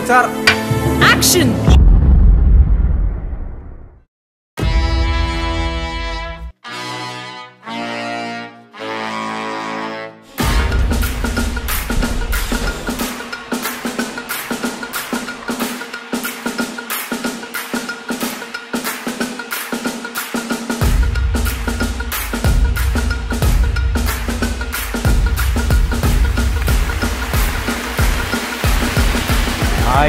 Sir action hi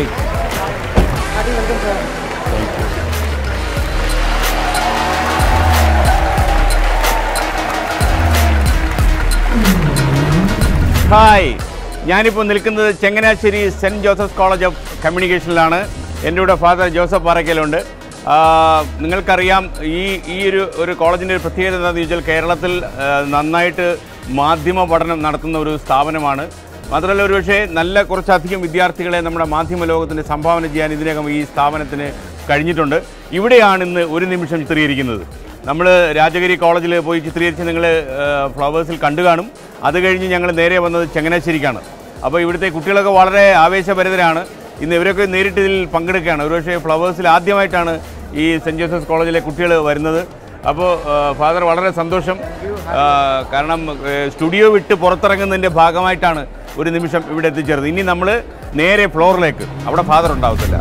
hi ഞാനിപ്പോൾ നിൽക്കുന്നത് Changanassery saint Joseph college of കമ്മ്യൂണിക്കേഷനിലാണ് എൻ്റെ കൂടെ ഫാദർ ജോസഫ് പാറയ്ക്കലുണ്ട് ആ, നിങ്ങൾക്കറിയാം ഈ ഈ ഒരു ഒരു കോളേജിൻ്റെ ഒരു പ്രത്യേകത എന്താണെന്ന് ചോദിച്ചാൽ കേരളത്തിൽ ആ, നന്നായിട്ട് മാധ്യമ പഠനം നടത്തുന്ന ഒരു സ്ഥാപനമാണ് മാത്രമല്ല ഒരുപക്ഷെ നല്ല കുറച്ചധികം വിദ്യാർത്ഥികളെ നമ്മുടെ മാധ്യമ ലോകത്തിന് സംഭാവന ചെയ്യാൻ ഇതിനകം ഈ സ്ഥാപനത്തിന് കഴിഞ്ഞിട്ടുണ്ട് ഇവിടെയാണ് ഇന്ന് ഒരു നിമിഷം ചിത്രീകരിക്കുന്നത് നമ്മൾ രാജഗിരി കോളേജിൽ പോയി ചിത്രീകരിച്ച് നിങ്ങൾ ഫ്ലവേഴ്സിൽ കണ്ടു കാണും അത് കഴിഞ്ഞ് ഞങ്ങൾ നേരെ വന്നത് ചങ്ങനാശ്ശേരിക്കാണ് അപ്പോൾ ഇവിടുത്തെ കുട്ടികളൊക്കെ വളരെ ആവേശഭരിതരാണ് ഇന്ന് ഇവരൊക്കെ നേരിട്ട് ഇതിൽ പങ്കെടുക്കുകയാണ് ഒരുപക്ഷെ ഫ്ലവേഴ്സിൽ ആദ്യമായിട്ടാണ് ഈ സെൻറ്റ് ജോസഫ്സ് കോളേജിലെ കുട്ടികൾ വരുന്നത് അപ്പോൾ ഫാദർ വളരെ സന്തോഷം ആ, കാരണം ഏ, സ്റ്റുഡിയോ വിട്ട് പുറത്തിറങ്ങുന്നതിൻ്റെ ഭാഗമായിട്ടാണ് ഒരു നിമിഷം ഇവിടെ എത്തിച്ചേർന്നത് ഇനി നമ്മൾ നേരെ ഫ്ലോറിലേക്ക് അവിടെ ഫാദർ ഉണ്ടാവത്തില്ല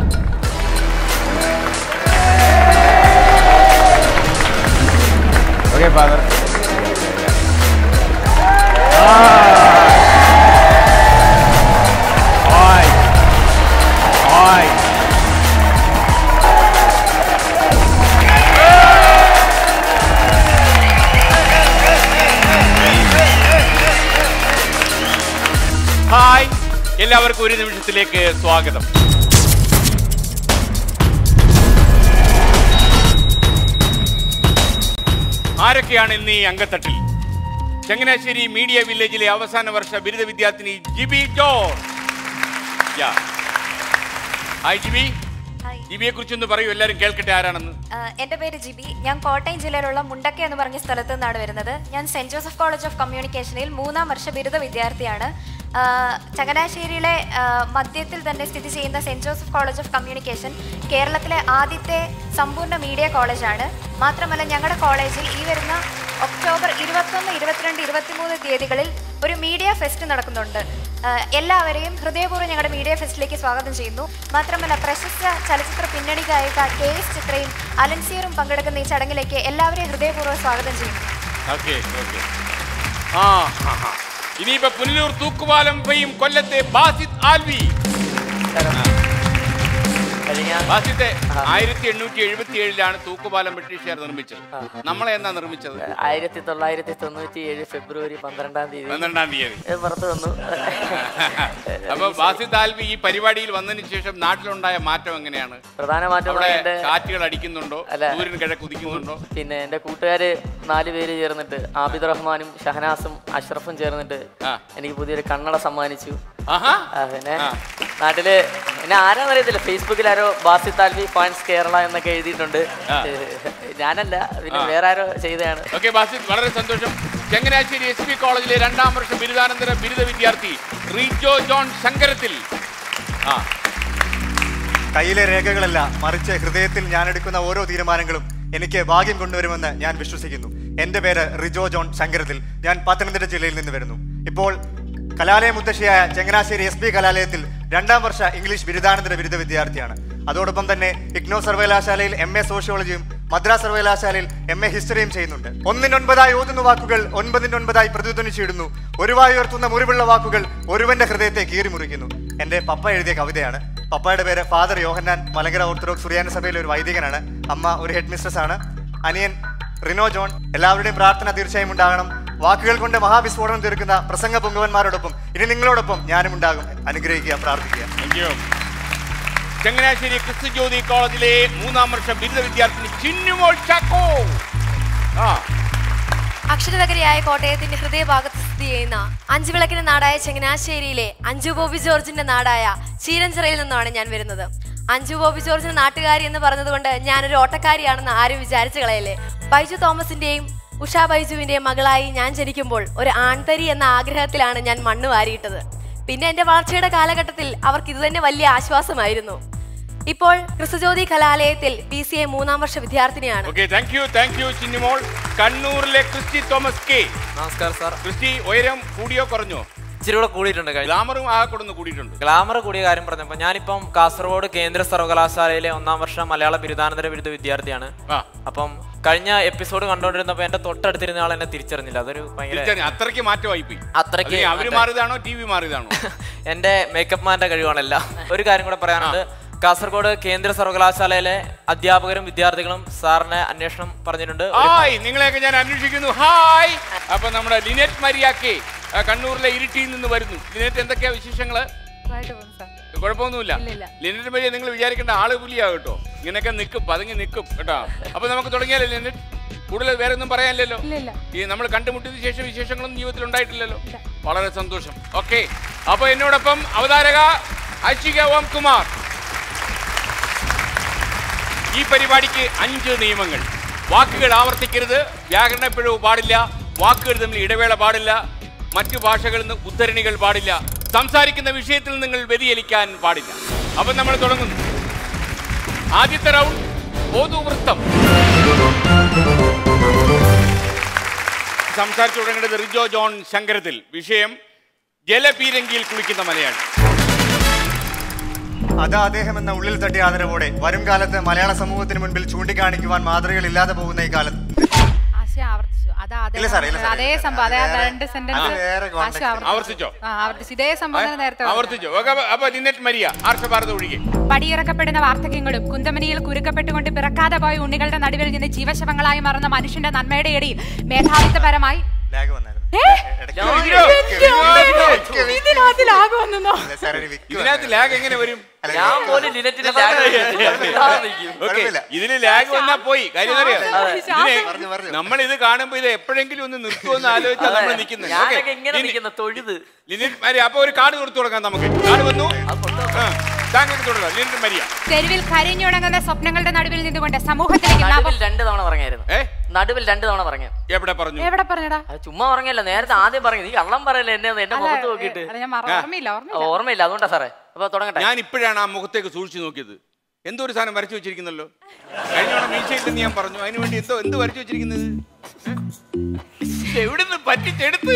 okay father hi hi hi എല്ലാവർക്കും ഒരു നിമിഷത്തിലേക്ക് സ്വാഗതം ആരൊക്കെയാണ് ഇന്ന് ഈ അങ്കത്തട്ടിൽ ചങ്ങനാശ്ശേരി മീഡിയ വില്ലേജിലെ അവസാന വർഷ ബിരുദ വിദ്യാർത്ഥിനി ജിബി ജോർജ് യാ. Hi Jibi hi. ജിബിയെ കുറിച്ചൊന്ന് പറയൂ എല്ലാവരും കേൾക്കട്ടെ ആരാണെന്ന് ആഹ് എന്റെ പേര് ജിബി ഞാൻ കോട്ടയം ജില്ലയിലുള്ള മുണ്ടക്ക എന്ന് പറഞ്ഞ സ്ഥലത്ത് നിന്നാണ് വരുന്നത് ഞാൻ സെന്റ് ജോസഫ് കോളേജ് ഓഫ് കമ്മ്യൂണിക്കേഷനിൽ മൂന്നാം വർഷ ബിരുദ വിദ്യാർത്ഥിയാണ് ആഹ് ചങ്ങനാശ്ശേരിയിലെ ആഹ് മധ്യത്തിൽ തന്നെ സ്ഥിതി ചെയ്യുന്ന saint Joseph college of communication കേരളത്തിലെ ആദ്യത്തെ സമ്പൂർണ്ണ മീഡിയ കോളേജാണ് മാത്രമല്ല ഞങ്ങളുടെ കോളേജിൽ ഈ വരുന്ന ഒക്ടോബർ ഇരുപത്തൊന്ന് ഇരുപത്തിരണ്ട് ഇരുപത്തിമൂന്ന് തീയതികളിൽ ഒരു മീഡിയ ഫെസ്റ്റ് നടക്കുന്നുണ്ട് ആഹ് എല്ലാവരെയും ഹൃദയപൂർവ്വം ഞങ്ങളുടെ മീഡിയ ഫെസ്റ്റിലേക്ക് സ്വാഗതം ചെയ്യുന്നു മാത്രമല്ല പ്രശസ്ത ചലച്ചിത്ര പിന്നണി ഗായിക കെ എസ് ചിത്രയും അലൻസിയറും പങ്കെടുക്കുന്ന ഈ ചടങ്ങിലേക്ക് എല്ലാവരെയും ഹൃദയപൂർവ്വം സ്വാഗതം ചെയ്യുന്നു ഓക്കെ ഓക്കെ ആ ഹാ, ഹാ. ഇനിയിപ്പോ പുനലൂർ തൂക്കുപാലം പെയ്യും കൊല്ലത്തെ ബാസിത് ആൽവി കഴിഞ്ഞ ബാസിത്തെ ആയിരത്തി എണ്ണൂറ്റി എഴുപത്തി ഏഴിലാണ് തൂക്കുപാലം ബ്രിട്ടീഷുകാർ നിർമ്മിച്ചത് നമ്മളെ എന്നാ നിർമ്മിച്ചത് ആയിരത്തി തൊള്ളായിരത്തി തൊണ്ണൂറ്റി ഏഴ് ഫെബ്രുവരി പന്ത്രണ്ടാം തീയതി പന്ത്രണ്ടാം തീയതി ഇത് പുറത്തു വന്നു അപ്പൊ ബാസിത് ആൽവി ഈ പരിപാടിയിൽ വന്നതിന് ശേഷം നാട്ടിലുണ്ടായ മാറ്റം എങ്ങനെയാണ് പ്രധാന മാറ്റം അവിടെ എന്റെ കാറ്റുകൾ അടിക്കുന്നുണ്ടോ അല്ല. സൂര്യൻ കിഴക്ക് ഉദിക്കുന്നുണ്ടോ പിന്നെ എന്റെ കൂട്ടുകാര് നാല് പേര് ചേർന്നിട്ട് ആബിദ് റഹ്മാനും ഷഹനാസും അഷ്റഫും ചേർന്നിട്ട് ആ. എനിക്ക് പുതിയൊരു കണ്ണട സമ്മാനിച്ചു ആഹാ ആ, പിന്നെ ആ. നാട്ടില് എന്നെ ആരാന്ന് അറിയത്തില്ല ഫേസ്ബുക്കിൽ ആരോ ബാസി താൽവി ഫാൻസ് കേരള എന്നൊക്കെ എഴുതിയിട്ടുണ്ട് ആ. ഞാനല്ല പിന്നെ ആ. വേറെ ആരോ ചെയ്തതാണ് ഓക്കെ ബാസിത് വളരെ സന്തോഷം ചങ്ങനാശ്ശേരി എസ് പി കോളേജിലെ രണ്ടാം വർഷ ബിരുദാനന്തര ബിരുദ വിദ്യാർത്ഥി റീജോ ജോൺ ശങ്കരത്തിൽ ആ കയ്യിലെ രേഖകളല്ല മറിച്ച് ഹൃദയത്തിൽ ഞാൻ എടുക്കുന്ന ഓരോ തീരുമാനങ്ങളും എനിക്ക് ഭാഗ്യം കൊണ്ടുവരുമെന്ന് ഞാൻ വിശ്വസിക്കുന്നു എന്റെ പേര് റിജോ ജോൺ ശങ്കരത്തിൽ ഞാൻ പത്തനംതിട്ട ജില്ലയിൽ നിന്ന് വരുന്നു ഇപ്പോൾ കലാലയ മുത്തശ്ശിയായ ചങ്ങനാശ്ശേരി എസ് പി കലാലയത്തിൽ രണ്ടാം വർഷ ഇംഗ്ലീഷ് ബിരുദാനന്തര ബിരുദ വിദ്യാർത്ഥിയാണ് അതോടൊപ്പം തന്നെ ഇഗ്നോ സർവകലാശാലയിൽ എം എ സോഷ്യോളജിയും മദ്രാസ് സർവകലാശാലയിൽ എം എ ഹിസ്റ്ററിയും ചെയ്യുന്നുണ്ട് ഒന്നിനൊൻപതായി ഓതുന്ന വാക്കുകൾ ഒൻപതിനൊൻപതായി പ്രതിധ്വനിച്ചിടുന്നു ഒരുവായി ഉയർത്തുന്ന മുറിവുള്ള വാക്കുകൾ ഒരുവന്റെ ഹൃദയത്തെ കീറി മുറിക്കുന്നു എന്റെ പപ്പ എഴുതിയ കവിതയാണ് പപ്പയുടെ പേര് ഫാദർ യോഹന്നാൻ മലങ്കര ഓർത്തഡോക്സ് സുറിയാനി സഭയിലെ ഒരു വൈദികനാണ് അമ്മ ഒരു ഹെഡ് മിസ്ട്രസ് ആണ് അനിയൻ റിനോ ജോൺ എല്ലാവരുടെയും പ്രാർത്ഥന തീർച്ചയായും ഉണ്ടാകണം വാക്കുകൾ കൊണ്ട് മഹാവിസ്ഫോടനം തീർക്കുന്ന പ്രസംഗ പൊങ്കുവന്മാരോടൊപ്പം ഇനി നിങ്ങളോടൊപ്പം ഞാനും ഉണ്ടാകും അനുഗ്രഹിക്കുക പ്രാർത്ഥിക്കുക താങ്ക് യു ചങ്ങനാശ്ശേരി ക്രിസ്തു ജ്യോതി കോളേജിലെ മൂന്നാം വർഷ ബിരുദ വിദ്യാർത്ഥിനി ചിന്നുമോൾ ചാക്കോ ആ അക്ഷരനഗരിയായ കോട്ടയത്തിന്റെ ഹൃദയഭാഗത്ത് സ്ഥിതി ചെയ്യുന്ന അഞ്ചു വിളക്കിന്റെ നാടായ ചങ്ങനാശ്ശേരിയിലെ അഞ്ചു ബോബി ജോർജിന്റെ നാടായ ചീരഞ്ചിറയിൽ നിന്നാണ് ഞാൻ വരുന്നത് അഞ്ചു ബോബി ജോർജിന്റെ നാട്ടുകാരി എന്ന് പറഞ്ഞതുകൊണ്ട് ഞാനൊരു ഓട്ടക്കാരിയാണെന്ന് ആരും വിചാരിച്ചു കളയല്ലേ ബൈജു തോമസിന്റെയും ഉഷ ബൈജുവിന്റെയും മകളായി ഞാൻ ജനിക്കുമ്പോൾ ഒരു ആൺതരി എന്ന ആഗ്രഹത്തിലാണ് ഞാൻ മണ്ണ് വാരിയിട്ടത് പിന്നെ എന്റെ വളർച്ചയുടെ കാലഘട്ടത്തിൽ അവർക്ക് ഇത് തന്നെ വലിയ ആശ്വാസമായിരുന്നു ഇപ്പോൾ ക്രിസ്തുജ്യോതി കലാലയത്തിൽ ബി സി എ മൂന്നാം വർഷ വിദ്യാർത്ഥിനിയാണ് okay thank you thank you Chinnimol കണ്ണൂരിലെ ക്രിസ്റ്റി തോമസ് കെ നമസ്കാരം സാർ ക്രിസ്റ്റി ഉയരം കൂടിയോ കുറഞ്ഞോ ഇച്ചിരി കൂടെ കൂടിയിട്ടുണ്ട് കഴിഞ്ഞ ഗ്ലാമറും ആ കൊടുന്ന് കൂടിയിട്ടുണ്ട് ഗ്ലാമർ കൂടിയ കാര്യം പറഞ്ഞപ്പോൾ ഞാനിപ്പം കാസർഗോഡ് കേന്ദ്ര സർവകലാശാലയിലെ ഒന്നാം വർഷ മലയാള ബിരുദാനന്തര ബിരുദ വിദ്യാർത്ഥിയാണ് ആ അപ്പം കഴിഞ്ഞ എപ്പിസോഡ് കണ്ടുകൊണ്ടിരുന്നപ്പോൾ എന്റെ തൊട്ടടുത്തിരുന്ന ആൾ എന്നെ തിരിച്ചറിഞ്ഞില്ല അതൊരു ഭയങ്കര തിരിച്ചറിഞ്ഞു. അത്രയ്ക്ക് മാറ്റമായി പോയി അത്രയ്ക്ക് അതിന് അവര് മാറിയതാണോ ടി വി മാറിയതാണോ എന്റെ മേക്കപ്പ് മാന്റെ കഴിവാണല്ല ഒരു കാര്യം കൂടെ പറയാനുണ്ട് കാസർഗോഡ് കേന്ദ്ര സർവകലാശാലയിലെ അധ്യാപകരും വിദ്യാർത്ഥികളും സാറിനെ അന്വേഷണം പറഞ്ഞിട്ടുണ്ട് ഒരു- ഹായ് നിങ്ങളെയൊക്കെ ഞാൻ അന്വേഷിക്കുന്നു ഹായ് അപ്പൊ നമ്മുടെ ലിനെറ്റ് മരിയാക്കെ ആ, കണ്ണൂരിലെ ഇരിട്ടിയിൽ നിന്ന് വരുന്നു ലിനെറ്റ് എന്തൊക്കെയാ വിശേഷങ്ങള് കുഴപ്പമൊന്നുമില്ല ലിനെറ്റ് മരിയ നിങ്ങൾ വിചാരിക്കേണ്ട ആള് പുലിയാ കേട്ടോ ഇങ്ങനെയൊക്കെ നിൽക്കും പതുങ്ങി നിൽക്കും കേട്ടോ അപ്പൊ നമുക്ക് തുടങ്ങിയാലോ ലിനെറ്റ് കൂടുതൽ വേറെ ഒന്നും പറയാനില്ലല്ലോ ഈ നമ്മൾ കണ്ടുമുട്ടിയതിനു ശേഷം വിശേഷങ്ങളൊന്നും ജീവിതത്തിൽ ഉണ്ടായിട്ടില്ലല്ലോ വളരെ സന്തോഷം ഓക്കെ അപ്പൊ എന്നോടൊപ്പം അവതാരക അശിക ഓം കുമാർ ഈ പരിപാടിക്ക് അഞ്ച് നിയമങ്ങൾ വാക്കുകൾ ആവർത്തിക്കരുത് വ്യാകരണ പിഴവ് പാടില്ല വാക്കുകൾ തമ്മിൽ ഇടവേള പാടില്ല മറ്റു ഭാഷകളിൽ നിന്ന് ഉദ്ധരണികൾ പാടില്ല സംസാരിക്കുന്ന വിഷയത്തിൽ നിങ്ങൾ വ്യതിചലിക്കാൻ പാടില്ല അപ്പം നമ്മൾ തുടങ്ങുന്നു ആദ്യത്തെ റൗണ്ട് പൊതുവൃത്തം സംസാരിച്ചു തുടങ്ങേണ്ടത് റിജോ ജോൺ ശങ്കരത്തിൽ വിഷയം ജലപീരങ്കിയിൽ കുളിക്കുന്ന മലയാളി അത് അദ്ദേഹം എന്ന ഉള്ളിൽ തട്ടിയ ആദരവോടെ വരും കാലത്ത് മലയാള സമൂഹത്തിന് മുൻപിൽ ചൂണ്ടിക്കാണിക്കുവാൻ മാതൃകൾ ഇല്ലാതെ പോകുന്ന ഈ കാലത്ത് ആശയ ആവർത്തിച്ചു അതാ അതേ ഇല്ല സാറേ, ഇല്ല സാറേ. അതേ സംഭവം അതേ അത് വേറെ- രണ്ട് അത് സെന്റൻസ് വേറെ context. ആവർത്തിച്ചോ ആ ആവർത്തിച്ചു ഇതേ സംഭവം തന്നെ നേരത്തെ പറഞ്ഞത്. ആവർത്തിച്ചോ ഓക്കെ, അപ്പൊ- അപ്പൊ ലിനെറ്റ് മരിയ ആർഷഭാരത ഒഴികെ പടിയിറക്കപ്പെടുന്ന വാർദ്ധക്യങ്ങളും കുന്തമനിയിൽ കുരുക്കപ്പെട്ടുകൊണ്ട് പിറക്കാതെ പോയ ഉണ്ണികളുടെ നടുവിൽ നിന്ന് ജീവശവങ്ങളായി മാറുന്ന മനുഷ്യന്റെ നന്മയുടെ ഇടയിൽ മേധാവിത്വപരമായി ലാഗ് വന്നായിരുന്നു ഏ? ഇടയ്ക്ക് അയ്യോ, വിക്ക്, അയ്യോ, വിക്ക്, അയ്യോ. വിക്ക്, വിക്ക്. ഇതിനകത്ത് ലാഗ് വന്നെന്നോ അല്ല, സാറേ, ഒരു വിക്ക് ഇതിനകത്ത് വന്നായിരുന്നു. ലാഗ് എങ്ങനെ വരും അല്ല, ഞാൻ വിക്ക് പോലും വന്നു. ലിനറ്റിന്റെ ഓക്കെ കുഴപ്പമില്ല. ഇതിന് ലാഗ് വന്നാ പോയി കാര്യം അറിയാം പറഞ്ഞു, പറഞ്ഞു. നമ്മൾ ഇത് കാണുമ്പോ ഇത് എപ്പോഴെങ്കിലും ഒന്ന് നിർത്തുമെന്ന് ആലോചിച്ചാൽ നമ്മൾ നിൽക്കുന്നത് ഞാനൊക്കെ ഇങ്ങനെ നിൽക്കുന്ന തൊഴുത് ലിനിറ്റ് മരിയ അപ്പൊ ഒരു കാർഡ് കൊടുത്തു കൊടുക്കാം നമുക്ക് കാർഡ് വന്നു ആ, താങ്കൾക്ക് തുടരാം ലിനിറ്റ് മരിയ തെരുവിൽ കരിഞ്ഞുണങ്ങുന്ന സ്വപ്നങ്ങളുടെ നടുവിൽ നിന്നുകൊണ്ട് സമൂഹത്തിലേക്ക് നവ- നടുവിൽ രണ്ട് തവണ പറഞ്ഞായിരുന്നു ഏ നടുവിൽ രണ്ട് തവണ പറഞ്ഞു എവിടെ പറഞ്ഞു എവിടെ പറഞ്ഞടാ അത് ചുമ്മാ പറഞ്ഞല്ല നേരത്തെ ആദ്യം പറഞ്ഞു നീ കള്ളം പറയല്ലേ എന്നെ ഒന്ന് എന്റെ മുഖത്ത് നോക്കിയിട്ട് അല്ല, ഞാൻ മറ- ഓർമ്മയില്ല ഓർമ്മയില്ല ഓർമ്മയില്ല അതുകൊണ്ടാ സാറേ അപ്പൊ തുടങ്ങട്ടെ ഞാൻ ഇപ്പോഴാണ് ആ മുഖത്തേക്ക് സൂക്ഷിച്ചു നോക്കിയത് എന്തോ ഒരു സാധനം വരച്ചു വെച്ചിരിക്കുന്നല്ലോ കഴിഞ്ഞോണം മീശയില്ലെന്ന് ഞാൻ പറഞ്ഞു അതിനു വേണ്ടി എന്തോ എന്ത് വരച്ചു വെച്ചിരിക്കുന്നത് എവിടുന്ന് പറ്റിച്ചെടുത്ത്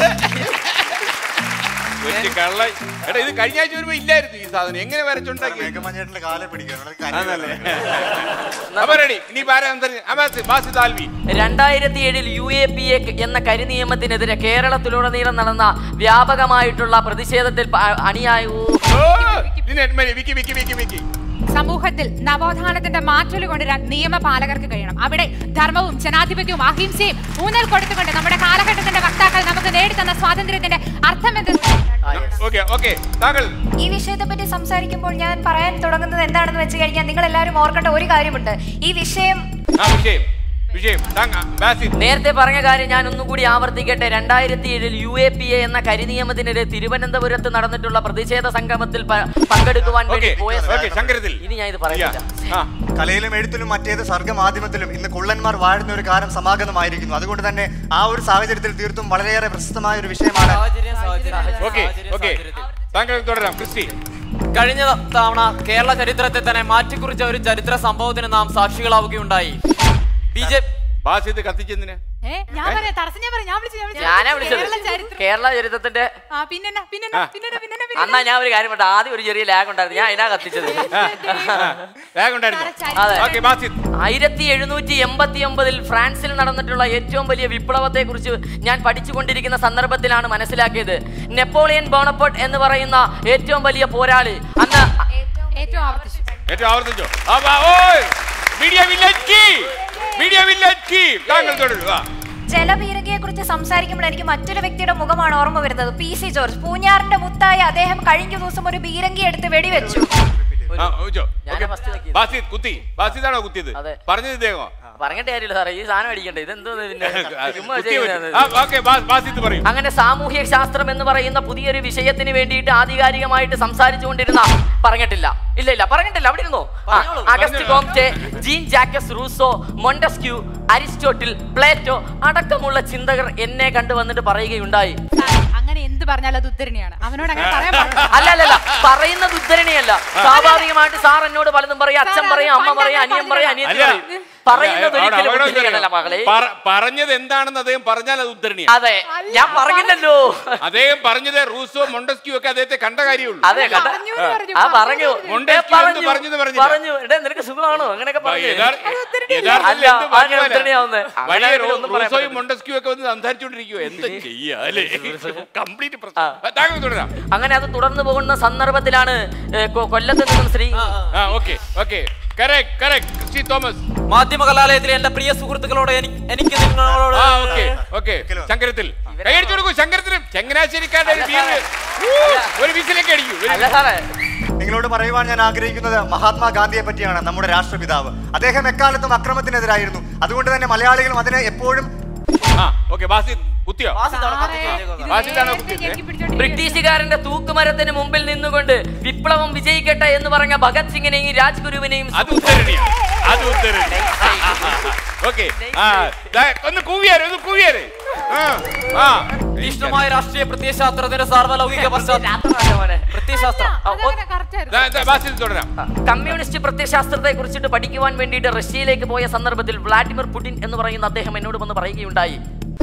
വലിയ കള്ള എടാ ഇത് കഴിഞ്ഞ ആഴ്ച വരുമ്പോ ഇല്ലായിരുന്നു ഈ സാധനം എങ്ങനെ വരച്ചുണ്ടാക്കി മേഘമഞ്ഞേട്ടന്റെ കാലെ പിടിക്കണം അവിടെ കരഞ്ഞു ആണല്ലേ? വരുന്നത്. അപ്പൊ റെഡി ഇനി ബാസിദ് ആൽവി രണ്ടായിരത്തി ഏഴിൽ യു എ പി എ എന്ന കരിനിയമത്തിനെതിരെ കേരളത്തിലുടനീളം നടന്ന വ്യാപകമായിട്ടുള്ള പ്രതിഷേധത്തിൽ പ- അണിയായ ഓ, ഓ, ലിനെറ്റ് മരിയ, വിക്കി വിക്കി വിക്കി വിക്കി സമൂഹത്തിൽ നവോത്ഥാനത്തിന്റെ മാറ്റൽ കൊണ്ടുവരാൻ നിയമപാലകർക്ക് കഴിയണം അവിടെ ധർമ്മവും ജനാധിപത്യവും അഹിംസയും ഊന്നൽ കൊടുത്തുകൊണ്ട് നമ്മുടെ കാലഘട്ടത്തിന്റെ വക്താക്കൾ നമുക്ക് നേടിത്തന്ന സ്വാതന്ത്ര്യത്തിന്റെ അർത്ഥം എന്ത് ഓക്കെ ഓക്കെ താങ്കൾ ഈ വിഷയത്തെ പറ്റി സംസാരിക്കുമ്പോൾ ഞാൻ പറയാൻ തുടങ്ങുന്നത് എന്താണെന്ന് വെച്ച് കഴിഞ്ഞാൽ നിങ്ങൾ എല്ലാവരും ഓർക്കേണ്ട ഒരു കാര്യമുണ്ട് ഈ വിഷയം ആ വിഷയം വിഷയം താങ്കൾ ബാസിദ് നേരത്തെ പറഞ്ഞ കാര്യം ഞാൻ ഒന്നും കൂടി ആവർത്തിക്കട്ടെ രണ്ടായിരത്തി ഏഴിൽ യു എ പി എ എന്ന കരിനിയമത്തിനെതിരെ തിരുവനന്തപുരത്ത് നടന്നിട്ടുള്ള പ്രതിഷേധ സംഗമത്തിൽ പ- പങ്കെടുക്കുവാൻ വേണ്ടി ഓക്കെ പോയ ഓക്കെ ശങ്കരത്തിൽ ഇനി ഞാൻ ഇത് പറയുന്നില്ല ആ കലയിലും എഴുത്തിലും മറ്റേത് സർഗമാധ്യമത്തിലും ഇന്ന് കുള്ളന്മാർ വാഴുന്ന ഒരു കാലം സമാഗതമായിരിക്കുന്നു അതുകൊണ്ട് തന്നെ ആ ഒരു സാഹചര്യത്തിൽ തീർത്തും വളരെയേറെ പ്രശസ്തമായ ഒരു വിഷയമാണ് സാഹചര്യം, സാഹചര്യം, ഓക്കെ സാഹചര്യം, ഓക്കെ സാഹചര്യത്തിൽ. താങ്കൾ തുടരാം ക്രിസ്റ്റി കഴിഞ്ഞ തവണ കേരള ചരിത്രത്തെ തന്നെ മാറ്റിക്കുറിച്ച ഒരു ചരിത്ര സംഭവത്തിന് നാം സാക്ഷികളാവുകയുണ്ടായി ബി ജെ ബാസിദ് കത്തിച്ചെന്തിന് ഏ, ഞാൻ പറയാം തടസ്സം ഞാൻ പറയാം ഞാൻ വിളിച്ചു ഞാൻ വിളിച്ചു. ഞാനാ വിളിച്ചത് കേരള ചരിത്രം കേരള ചരിത്രത്തിന്റെ ആ പിന്നെന്നാ പിന്നെന്നാ പിന്നെന്നാ പിന്നെന്നാ അന്നാ പിന്നെന്നാ ഞാൻ ഒരു കാര്യം പറഞ്ഞു ആദ്യം ഒരു ചെറിയ ലാഗ് ഉണ്ടായിരുന്നു ഞാൻ അതിനാ കത്തിച്ചത് വേഗം ഉണ്ടായിരുന്നു അതെ ഓക്കെ ബാസിദ് ആയിരത്തി എഴുന്നൂറ്റി എൺപത്തി ഒമ്പതിൽ ഫ്രാൻസിൽ നടന്നിട്ടുള്ള ഏറ്റവും വലിയ വിപ്ലവത്തെ കുറിച്ച് ഞാൻ പഠിച്ചുകൊണ്ടിരിക്കുന്ന സന്ദർഭത്തിലാണ് മനസ്സിലാക്കിയത് നെപ്പോളിയൻ ബോണപ്പോട്ട് എന്ന് പറയുന്ന ഏറ്റവും വലിയ പോരാളി അന്ന് ഏറ്റവും ആവർത്തിച്ചു ഏറ്റവും ആവർത്തിച്ചോ അപ്പൊ, ഓയ് മീഡിയ വില്ലേജ് കീ മീഡിയ വില്ലേജ് കീ താങ്കൾ തുടരൂ ആ ജലപീരങ്കിയെ കുറിച്ച് സംസാരിക്കുമ്പോൾ എനിക്ക് മറ്റൊരു വ്യക്തിയുടെ മുഖമാണ് ഓർമ്മ വരുന്നത് പി സി ജോർജ് പൂഞ്ഞാറിന്റെ മുത്തായി അദ്ദേഹം കഴിഞ്ഞ ദിവസം ഒരു ബീരങ്കി എടുത്ത് വെടിവെച്ചു ആ, ഓജോ. ഞാനാ ഓക്കേ. first നോക്കിയത്. ബാസിദ് കുത്തി ബാസിദാണോ കുത്തിയത് അതെ. പറഞ്ഞത് ഇദ്ദേഹമോ പറഞ്ഞിട്ട് കാര്യമില്ല സാറേ ഈ സാധനം അടിക്കണ്ടേ ഇതെന്തോ ഇതിന്റെ ചുമ്മാ കുത്തി ചെയ്യുന്നതാണ് വെച്ചു. ആ, ഓക്കേ ബാ- ബാസിദ് പറയൂ അങ്ങനെ സാമൂഹ്യ ശാസ്ത്രം എന്ന് പറയുന്ന പുതിയൊരു വിഷയത്തിന് വേണ്ടിയിട്ട് ആധികാരികമായിട്ട് സംസാരിച്ചുകൊണ്ടിരുന്ന പറഞ്ഞിട്ടില്ല ഇല്ല ഇല്ല പറഞ്ഞിട്ടില്ല അവിടെ ഇരുന്നോ ആ, അഗസ്റ്റ് പറഞ്ഞോളൂ. Comte Jean Jacques Rousseau Montesquieu Aristotle Plato അടക്കമുള്ള ചിന്തകർ എന്നെ കണ്ടു വന്നിട്ട് പറയുകയുണ്ടായി സാർ, അങ്ങനെ എന്ത് എടുത്തു പറഞ്ഞാൽ അത് ഉദ്ധരണിയാണ് അവനോട് അങ്ങനെ പറയാൻ പാടില്ല. അല്ല അല്ല അല്ല പറയുന്നത് ഉദ്ധരണിയല്ല സ്വാഭാവികമായിട്ട് സാർ എന്നോട് പലതും പറയും അച്ഛൻ പറയും അമ്മ പറയും അനിയൻ പറയും അനിയത്തി അല്ല പറയും പറയുന്നത് അവിടെ ഒരിക്കലും അവിടെ ഉദ്ധരണിയല്ല മകളെ പറ- പറഞ്ഞത് എന്താണെന്ന് അദ്ദേഹം പറഞ്ഞാൽ അത് ഉദ്ധരണിയാണ് അതെ ഞാൻ പറഞ്ഞില്ലല്ലോ അദ്ദേഹം പറഞ്ഞത് റൂസോ മൊണ്ടസ്ക്യൂ ഒക്കെ അദ്ദേഹത്തെ കണ്ട കാര്യമുള്ളൂ അതെ കണ്ട പറഞ്ഞു എന്ന് പറഞ്ഞു, ആ പറഞ്ഞു മൊണ്ടേസ്ക്യൂ ഏ, എന്ത് പറഞ്ഞെന്ന് പറഞ്ഞില്ല. പറഞ്ഞു എടേ നിനക്ക് സുഖമാണോ അങ്ങനെയൊക്കെ പറഞ്ഞു യഥാർ- അല്ല, യഥാർത്ഥത്തിൽ എന്ത് അങ്ങനെ പറഞ്ഞാലാ? ഉദ്ധരണിയാവുന്നെ. അങ്ങനെ വലിയ ആണെങ്കിൽ റോ- ഒന്നും പറയാൻ റൂസോയും പറ്റില്ല. മൊണ്ടസ്ക്യൂ ഒക്കെ വന്ന് സംസാരിച്ചുകൊണ്ടിരിക്കുവോ എന്താ ചെയ്യാ അല്ലേ കംപ്ലീറ്റ് പ്രശ്നം താങ്കൾ തുടരാം അങ്ങനെ അത് തുടർന്ന് പോകുന്ന സന്ദർഭത്തിലാണ് ഏ, കൊ- കൊല്ലത്ത് നിന്നും ശ്രീ ആ okay okay correct correct Christy Thomas മാധ്യമ കലാലയത്തിലെ എന്റെ പ്രിയ സുഹൃത്തുക്കളോട് എനിക്ക് എനിക്ക് നിങ്ങളോട് ആ ഓക്കെ ഓക്കെ ശങ്കരത്തിൽ കൈയടിച്ചു കൊടുക്കൂ ശങ്കരത്തിനും ചങ്ങനാശ്ശേരിക്കാരുടെ ഒരു വീര് ഒരു വിസിലൊക്കെ അടിക്കൂ ഒരു അല്ല സാറേ നിങ്ങളോട് പറയുവാൻ ഞാൻ ആഗ്രഹിക്കുന്നത് മഹാത്മാഗാന്ധിയെ പറ്റിയാണ് നമ്മുടെ രാഷ്ട്രപിതാവ് അദ്ദേഹം എക്കാലത്തും അക്രമത്തിനെതിരായിരുന്നു അതുകൊണ്ട് തന്നെ മലയാളികളും അതിനെ എപ്പോഴും ആ ഓക്കെ ബാസി കുത്തിയോ സാറേ, ഇത് ബാസിതാണോ നേരത്തെ കുത്തിയത്? ഞെക്കി പിടിച്ചോണ്ടിരിക്കുകയാണ്. ബ്രിട്ടീഷുകാരന്റെ തൂക്കുമരത്തിന് മുമ്പിൽ നിന്നുകൊണ്ട് വിപ്ലവം വിജയിക്കട്ടെ എന്ന് പറഞ്ഞ ഭഗത് സിംഗിനെയും രാജ്ഗുരുവിനെയും അത് ഉത്തരണിയാണ് അത് ഉത്തരണി ഓക്കെ ആ ദാ, ഒന്ന് കൂവിയാര് ഒന്ന് കൂവിയാര് ആ ആ തീക്ഷ്ണമായ രാഷ്ട്രീയ പ്രത്യയശാസ്ത്രത്തിന്റെ സാർവലൗകിക പശ്ചാത്തലം പ്രത്യയശാസ്ത്രം ആ, ഒ- അതങ്ങനെ correct ആയിരുന്നു. ദാ, ദാ, ബാസി തുടരാം കമ്മ്യൂണിസ്റ്റ് പ്രത്യയശാസ്ത്രത്തെ കുറിച്ചിട്ട് പഠിക്കുവാൻ വേണ്ടിയിട്ട് റഷ്യയിലേക്ക് പോയ സന്ദർഭത്തിൽ വ്ളാഡിമിർ പുടിൻ എന്ന് പറയുന്ന അദ്ദേഹം എന്നോട് വന്ന് പറയുകയുണ്ടായി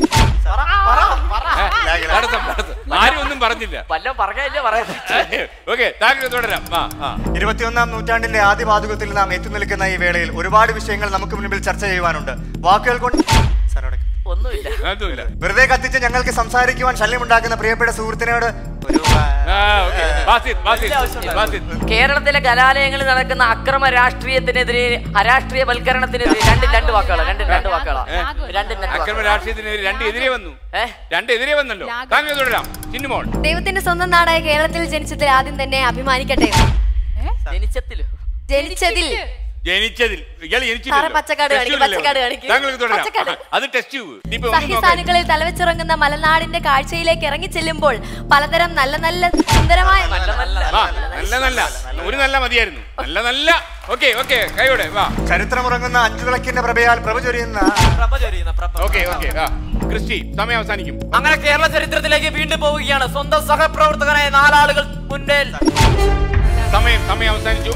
ഏ, തടസ്സം, തടസ്സം. ആരും ഒന്നും പറഞ്ഞില്ല വല്ലതും പറഞ്ഞല്ലേ പറയാൻ ഓക്കെ താങ്കൾ തുടരാം ആ ആ ഇരുപത്തിയൊന്നാം നൂറ്റാണ്ടിന്റെ ആദ്യ പാതുകത്തിൽ നാം എത്തി നിൽക്കുന്ന ഈ വേളയിൽ ഒരുപാട് വിഷയങ്ങൾ നമുക്ക് മുൻപിൽ ചർച്ച ചെയ്യുവാനുണ്ട് വാക്കുകൾ കൊണ്ട് സാർ അവിടെ. ഒന്നുമില്ല അതുമില്ല വെറുതെ കത്തിച്ച് ഞങ്ങൾക്ക് സംസാരിക്കുവാൻ ശല്യമുണ്ടാക്കുന്ന പ്രിയപ്പെട്ട സുഹൃത്തിനോട് ഒരു ആ ഓക്കെ ബാസിത് ബാസിത് ബാസിത് കേരളത്തിലെ കലാലയങ്ങളിൽ നടക്കുന്ന അക്രമ രാഷ്ട്രീയത്തിനെതിരെ അരാഷ്ട്രീയവൽക്കരണത്തിനെതിരെ രണ്ടും രണ്ട് വാക്കുകളാണ് രണ്ടും രണ്ട് വാക്കുകളാണ് രണ്ടും രണ്ട് അക്രമ വാക്കുകളാ. രാഷ്ട്രീയത്തിനെതിരെ രണ്ട് എതിരെ വന്നു ഏ? രണ്ട് എതിരെ വന്നല്ലോ താങ്കൾ തുടരാം ചിന്നുമോൾ ദൈവത്തിന്റെ സ്വന്തം നാടായ കേരളത്തിൽ ജനിച്ചതിൽ ആദ്യം തന്നെ അഭിമാനിക്കട്ടെ ജനിച്ചത്തിലോ ജനിച്ചതിൽ ജനിച്ചതിൽ ഇയാൾ സാറേ, പച്ചക്കാട് കാണിക്ക്, പച്ചക്കാട് കാണിക്ക്. താങ്കൾക്ക് തുടരാം പച്ചക്കാട്. ആ, അത് ടെസ്റ്റ് ചെയ്യൂ ഇനിയിപ്പോ ഒന്നും നോക്കാൻ സഹ്യസാനുകളിൽ തലവെച്ചിറങ്ങുന്ന മലനാടിന്റെ കാഴ്ചയിലേക്ക് ഇറങ്ങി ചെല്ലുമ്പോൾ പലതരം നല്ല നല്ല സുന്ദരമായ ആ, നല്ല നല്ല ഒരു നല്ല മതിയായിരുന്നു നല്ല നല്ല ഓക്കെ ഓക്കെ കൈയോടെ വാ ചരിത്രമുറങ്ങുന്ന അഞ്ചു വിളക്കിന്റെ പ്രഭയാൽ പ്രഭ ചൊരിയുന്ന പ്രഭ ചൊരിയുന്ന പ്രഭ. ഓക്കെ ഓക്കെ ആ ക്രിസ്റ്റി സമയം അവസാനിക്കും അങ്ങനെ കേരള ചരിത്രത്തിലേക്ക് വീണ്ടും പോവുകയാണ് സ്വന്തം സഹപ്രവർത്തകനായ നാലാളുകൾ മുന്നിൽ സമയം സമയം അവസാനിച്ചു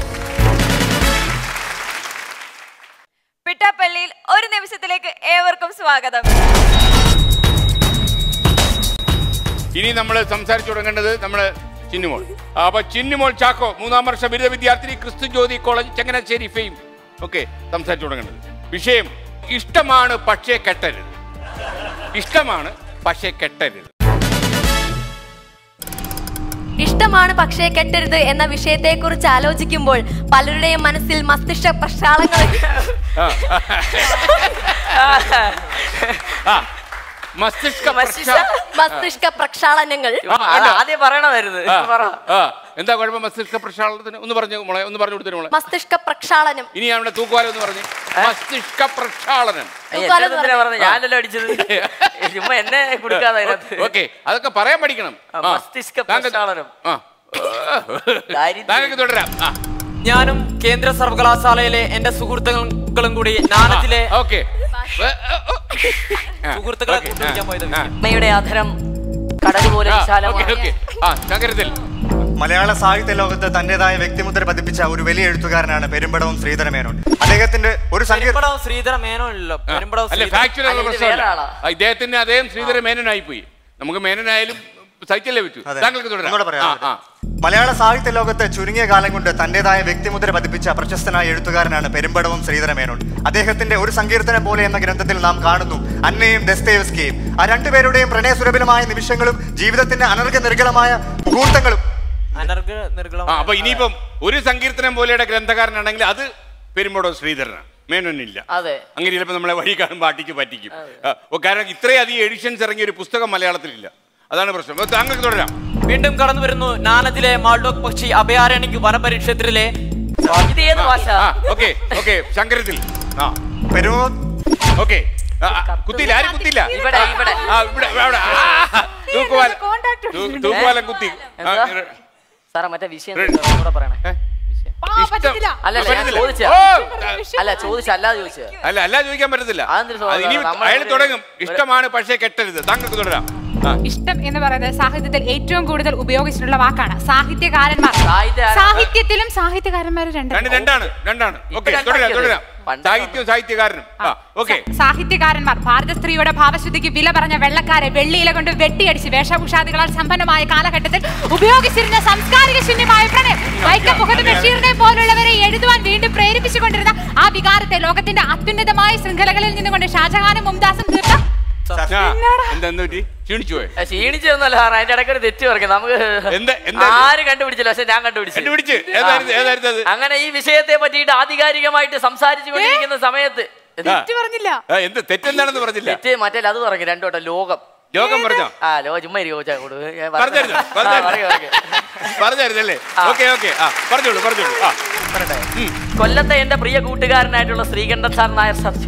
പിട്ടാപ്പള്ളിയിൽ ഒരു നിമിഷത്തിലേക്ക് ഏവർക്കും സ്വാഗതം ഇനി നമ്മൾ സംസാരിച്ചു തുടങ്ങേണ്ടത് നമ്മൾ ചിന്നുമോൾ അപ്പൊ ചിന്നുമോൾ ചാക്കോ മൂന്നാം വർഷ ബിരുദ വിദ്യാർത്ഥിനി Kristu Jyoti college Changanassery fame okay സംസാരിച്ചു തുടങ്ങേണ്ടത് വിഷയം ഇഷ്ടമാണ് പക്ഷേ കെട്ടരുത് ഇഷ്ടമാണ് പക്ഷേ കെട്ടരുത് ഇഷ്ടമാണ് പക്ഷേ കെട്ടരുത് എന്ന വിഷയത്തെ കുറിച്ച് ആലോചിക്കുമ്പോൾ പലരുടെയും മനസ്സിൽ മസ്തിഷ്ക പ്രക്ഷാളങ്ങൾ ആ മസ്തിഷ്ക മസ്തിഷ്ക- പ്രക്ഷാ- മസ്തിഷ്ക പ്രക്ഷാളനങ്ങൾ ആ, അത് അല്ല. ആദ്യം പറയണമായിരുന്നു ആ, പറ ആ. എന്താ കുഴപ്പം മസ്തിഷ്ക പ്രക്ഷാളനത്തിന് ഒന്ന് പറഞ്ഞു മോളെ ഒന്ന് പറഞ്ഞു കൊടുത്തു മോളെ മസ്തിഷ്ക പ്രക്ഷാളനം ഇനി അവിടെ തൂക്കുവാലം എന്ന് പറഞ്ഞു മസ്തിഷ്ക പ്രക്ഷാളനം എന്നെ എന്തിനാ പറഞ്ഞത് ഞാനല്ലോ അടിച്ചത് ചുമ്മാ എന്നെ കൊടുക്കാതെ അതിനകത്ത് ഓക്കെ അതൊക്കെ പറയാൻ പഠിക്കണം ആ, ആ. മസ്തിഷ്ക താങ്കൾ- പ്രക്ഷാളനം. ആ. ദാരിദ്ര്യം. താങ്കൾക്ക് തുടരാം ആ. ഞാനും കേന്ദ്ര സർവകലാശാലയിലെ എന്റെ സുഹൃത്തുക്കളും കൂടി നാനത്തിലെ ആ, ഓക്കെ ആ, സുഹൃത്തുക്കളെ ഓക്കെ, കൂട്ടിക്കാൻ ആ, പോയത് ആ. അമ്മയുടെ അധരം കടൽ പോലെ ആ, ഓക്കെ വിശാലമാണ് ഓക്കെ ആ ശങ്കരത്തിൽ മലയാള സാഹിത്യ ലോകത്ത് തന്റേതായ വ്യക്തിമുദ്ര പതിപ്പിച്ച ഒരു വലിയ എഴുത്തുകാരനാണ് പെരുമ്പടവും ശ്രീധര മേനോൻ അദ്ദേഹത്തിന്റെ ഒരു സങ്കീർണ പെരുമ്പടം ശ്രീധര മേനോനില്ലോ പെരുമ്പടം അല്ല ശ്രീധര- ഫാക്ച്വൽ അല്ല, ഇത് പ്രശ്നമല്ല വേറെ ആളാ. ആ, ഇദ്ദേഹത്തിന് അദ്ദേഹം ശ്രീധര മേനനായി പോയി നമുക്ക് മേനനായാലും സഹിച്ചല്ലേ പറ്റൂ അതെ. താങ്കൾക്ക് ഒന്നുകൂടെ തുടരാം പറയാം. ആ, ആ. മലയാള സാഹിത്യ ലോകത്ത് ചുരുങ്ങിയ കാലം കൊണ്ട് തന്റേതായ വ്യക്തിമുദ്ര പതിപ്പിച്ച പ്രശസ്തനായ എഴുത്തുകാരനാണ് പെരുമ്പടവും ശ്രീധര മേനോൻ അദ്ദേഹത്തിന്റെ ഒരു സങ്കീർത്തനം പോലെ എന്ന ഗ്രന്ഥത്തിൽ നാം കാണുന്നു അന്നയും ദസ്തേവസ്കിയും ആ രണ്ടുപേരുടെയും പ്രണയസുരഭിലമായ നിമിഷങ്ങളും ജീവിതത്തിന്റെ അനർഘ നിർഗളമായ മുഹൂർത്തങ്ങളും അനർഘ നിർഗളം ആ അപ്പൊ ഇനിയിപ്പം ഒരു സങ്കീർത്തനം പോലെയുടെ ഗ്രന്ഥകാരനാണെങ്കിൽ അത് പെരുമ്പോടോ ശ്രീധരനാണ് മേനോനില്ല അതെ അങ്ങനെ ചിലപ്പോൾ നമ്മളെ വഴി കാണുമ്പോൾ അടിച്ച് പറ്റിക്കും ആ, ഓ, കാരണം ഇത്രയധികം എഡിഷൻസ് ഇറങ്ങിയ ഒരു പുസ്തകം മലയാളത്തിലില്ല അതാണ് പ്രശ്നം അപ്പൊ താങ്കൾക്ക് തുടരാം വീണ്ടും കടന്നു വരുന്നു നാനത്തിലെ മാൾഡോക് പക്ഷി അഭയാരണ്യ വനപരിക്ഷേത്രത്തിലെ ഇത് ഏത് ഭാഷ ആ ഓക്കെ ഓക്കെ ശങ്കരത്തിൽ ആ പെരുമോ ഓക്കെ കുത്തിയില്ല ആരും കുത്തിയില്ല ഇവിടെ, ഇവിടെ. ആ ഇവിടെ അവിടെ ആ, തൂക്കുപാലം Contact തൂ- തൂക്കുപാലം കുത്തി ആ, എന്താ? ഇര- സാറേ മറ്റേ വിഷയം Ready. എന്താ? ഒന്നുകൂടെ പറയണേ ഏ? ആ, ഇഷ്ടം- പറ്റത്തില്ല. അല്ല, അല്ല, ഞാൻ പറ്റത്തില്ല. ചോദിച്ചതാ. ഓ, അല്ല ചോദിച്ച അല്ലാതെ ചോദിച്ചത് അല്ല അല്ല ചോദിക്കാൻ പറ്റത്തില്ല അതെന്തിന് ചോദിക്കാം? അത് ഇനി നമ്മള് അയാൾ ഒരു- തുടങ്ങും ഇഷ്ടമാണ് പക്ഷേ കെട്ടരുത് താങ്കൾക്ക് തുടരാം ആ. ഇഷ്ടം എന്ന് പറയുന്നത് സാഹിത്യത്തിൽ ഏറ്റവും കൂടുതൽ ഉപയോഗിച്ചിട്ടുള്ള വാക്കാണ് സാഹിത്യകാരന്മാർ സാഹിത്യ- സാഹിത്യത്തിലും സാഹിത്യകാരന്മാർ രണ്ട് രണ്ട് രണ്ടാണ് രണ്ടാണ് ഓക്കെ രണ്ടാക്കിയത്. തുടരാം തുടരാം പണ്ട് സാഹിത്യവും സാഹിത്യകാരനും ആ ഓക്കെ സാഹിത്യകാരന്മാർ ഭാരത സ്ത്രീയുടെ ഭാവശുദ്ധിക്ക് വില പറഞ്ഞ വെള്ളക്കാരെ വെള്ളിയില കൊണ്ട് വെട്ടിയടിച്ച് വേഷഭൂഷാദികളാൽ സമ്പന്നമായ കാലഘട്ടത്തിൽ ഉപയോഗിച്ചിരുന്ന സാംസ്കാരിക ശൂന്യമായ പ്രണയം വൈക്കം മുഹമ്മദ് ബഷീറിനെ പോലുള്ളവരെ എഴുതുവാൻ വീണ്ടും പ്രേരിപ്പിച്ചുകൊണ്ടിരുന്ന ആ വികാരത്തെ ലോകത്തിന്റെ അത്യുന്നതമായ ശൃംഖലകളിൽ നിന്നുകൊണ്ട് ഷാജഹാനും മുംതാസും തീർത്ത ആ, എന്താ എന്ത് പറ്റി ക്ഷീണിച്ചു പോയോ ക്ഷീണിച്ചൊന്നുമല്ല സാറേ അതിന്റെ ഇടയ്ക്ക് ഒരു തെറ്റ് പറഞ്ഞു നമുക്ക് എന്ത് എന്താ ആര് കണ്ടുപിടിച്ചില്ല പക്ഷെ ഞാൻ കണ്ടുപിടിച്ചു കണ്ടുപിടിച്ച് ഏതായിരുന്നു ഏതായിരുന്നു അത് അങ്ങനെ ഈ വിഷയത്തെ പറ്റിയിട്ട് ആധികാരികമായിട്ട് സംസാരിച്ചു കൊണ്ടിരിക്കുന്ന സമയത്ത് എന്ത്? ആ. പറഞ്ഞില്ല ആ, എന്ത് തെറ്റെന്താണെന്ന് പറഞ്ഞില്ല തെറ്റ് മറ്റേ അത് പറഞ്ഞു രണ്ടോട്ടെ ലോകം ലോകം പറഞ്ഞോ ആ ലോ ചുമ്മാ ഇരിക്കും കോച്ചാ കൊടു ഞാൻ പറഞ്ഞായിരുന്നോ? ആ, പറഞ്ഞായിരുന്നോ? പറയൂ, പറയൂ. പറഞ്ഞായിരുന്നല്ലേ ഓക്കെ ഓക്കെ ആ പറഞ്ഞോളൂ പറഞ്ഞോളൂ ആ പറയട്ടെ? കൊല്ലത്തെ എന്റെ പ്രിയ കൂട്ടുകാരനായിട്ടുള്ള Sreekandan sir Nair sir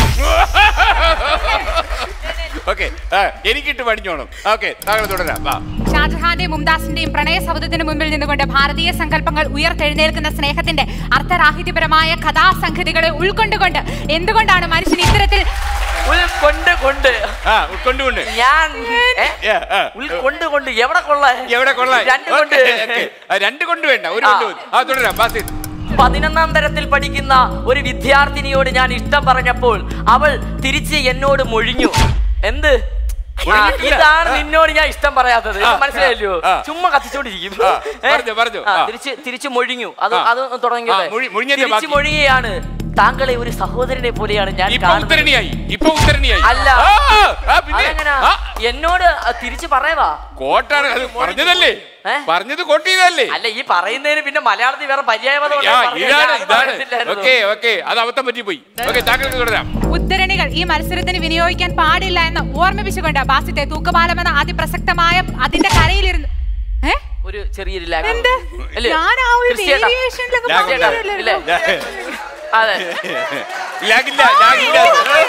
okay എനിക്കിട്ട് പഠിച്ചോണം ഓക്കെ താങ്കൾ തുടരാം ആ ഷാജഹാന്റെയും മുംതാസിന്റെയും പ്രണയ സൗധത്തിന് മുമ്പിൽ നിന്നുകൊണ്ട് ഭാരതീയ സങ്കല്പങ്ങൾ ഉയർത്തെഴുന്നേൽക്കുന്ന സ്നേഹത്തിന്റെ അർത്ഥരാഹിത്യപരമായ കഥാസംഗതികളെ ഉൾക്കൊണ്ടുകൊണ്ട് എന്തുകൊണ്ടാണ് മനുഷ്യൻ ഇത്തരത്തിൽ ഉൾക്കൊണ്ട് കൊണ്ട് ആ ഉൾക്കൊണ്ടുകൊണ്ട് ഞാൻ ഏ? Yeah, ആ. ഉൾക്കൊണ്ട് കൊണ്ട് എവിടെ കൊള്ള എവിടെ കൊള്ളാം രണ്ട് കൊണ്ട് Okay, okay. ആ, രണ്ട് കൊണ്ട് വേണ്ട ഒരു കൊണ്ട് മതി. ആ തുടരാം ബാസിൽ പതിനൊന്നാം തരത്തിൽ പഠിക്കുന്ന ഒരു വിദ്യാർത്ഥിനിയോട് ഞാൻ ഇഷ്ടം പറഞ്ഞപ്പോൾ അവൾ തിരിച്ച് എന്നോട് മൊഴിഞ്ഞു എന്ത് ആ, മൊഴിഞ്ഞിട്ടില്ല. ഇതാണ് നിന്നോട് ഞാൻ ഇഷ്ടം പറയാത്തത് ആ, മനസ്സിലായല്ലോ ആ. ചുമ്മാ കത്തിച്ചോണ്ടിരിക്കും ആ, ഏ? പറഞ്ഞോ, പറഞ്ഞോ. ആ, ആ. തിരിച്ച് തിരിച്ച് മൊഴിഞ്ഞു അത് ആ. അത് തുടങ്ങിയത് ആ, മൊഴി- മൊഴിഞ്ഞതിന്റെ തിരിച്ച് ബാക്കി. മൊഴിയുകയാണ് താങ്കളെ ഒരു സഹോദരനെ പോലെയാണ് ഞാൻ ഇപ്പൊ കാണുന്നത് ഉത്തരണിയായി ഇപ്പൊ ഉത്തരണിയായി അല്ല ആ, ആ, പിന്നെ അതെങ്ങനാ? ആ, എന്നോട് തിരിച്ചു പറയവാ കോട്ടാണ് അത് പറഞ്ഞതല്ലേ ഏ? പറഞ്ഞത് കോട്ട് ചെയ്തല്ലേ അല്ല ഈ പറയുന്നതിന് പിന്നെ മലയാളത്തിൽ വേറെ പര്യായപദം ആ, ഉണ്ടെന്ന് പറഞ്ഞാൽ ഇതാണ് ഞാൻ ഇതാണ് പറയത്തില്ലായിരുന്നു. ഓക്കെ ഓക്കെ അത് അബദ്ധം പറ്റിപ്പോയി ഓക്കെ താങ്കൾക്ക് തുടരാം ഉദ്ധരണികൾ ഈ മത്സരത്തിന് വിനിയോഗിക്കാൻ പാടില്ല എന്ന് ഓർമ്മിപ്പിച്ചുകൊണ്ട് ബാസിത്തെ തൂക്കപാലമെന്ന അതിപ്രസക്തമായ അതിന്റെ കരയിലിരുന്ന് ഏ? ഒരു ചെറിയൊരു lag എന്ത്? അല്ലേ? ഞാൻ ആ ഒരു ക്രിസ്ത്യേട്ടാ. വേരിയേഷനിലൊക്കെ lag ക്രിസ്ത്യേട്ടാ, പറഞ്ഞതല്ലേ ഇല്ലേ? അതെ ലാഗില്ല ലാഗില്ല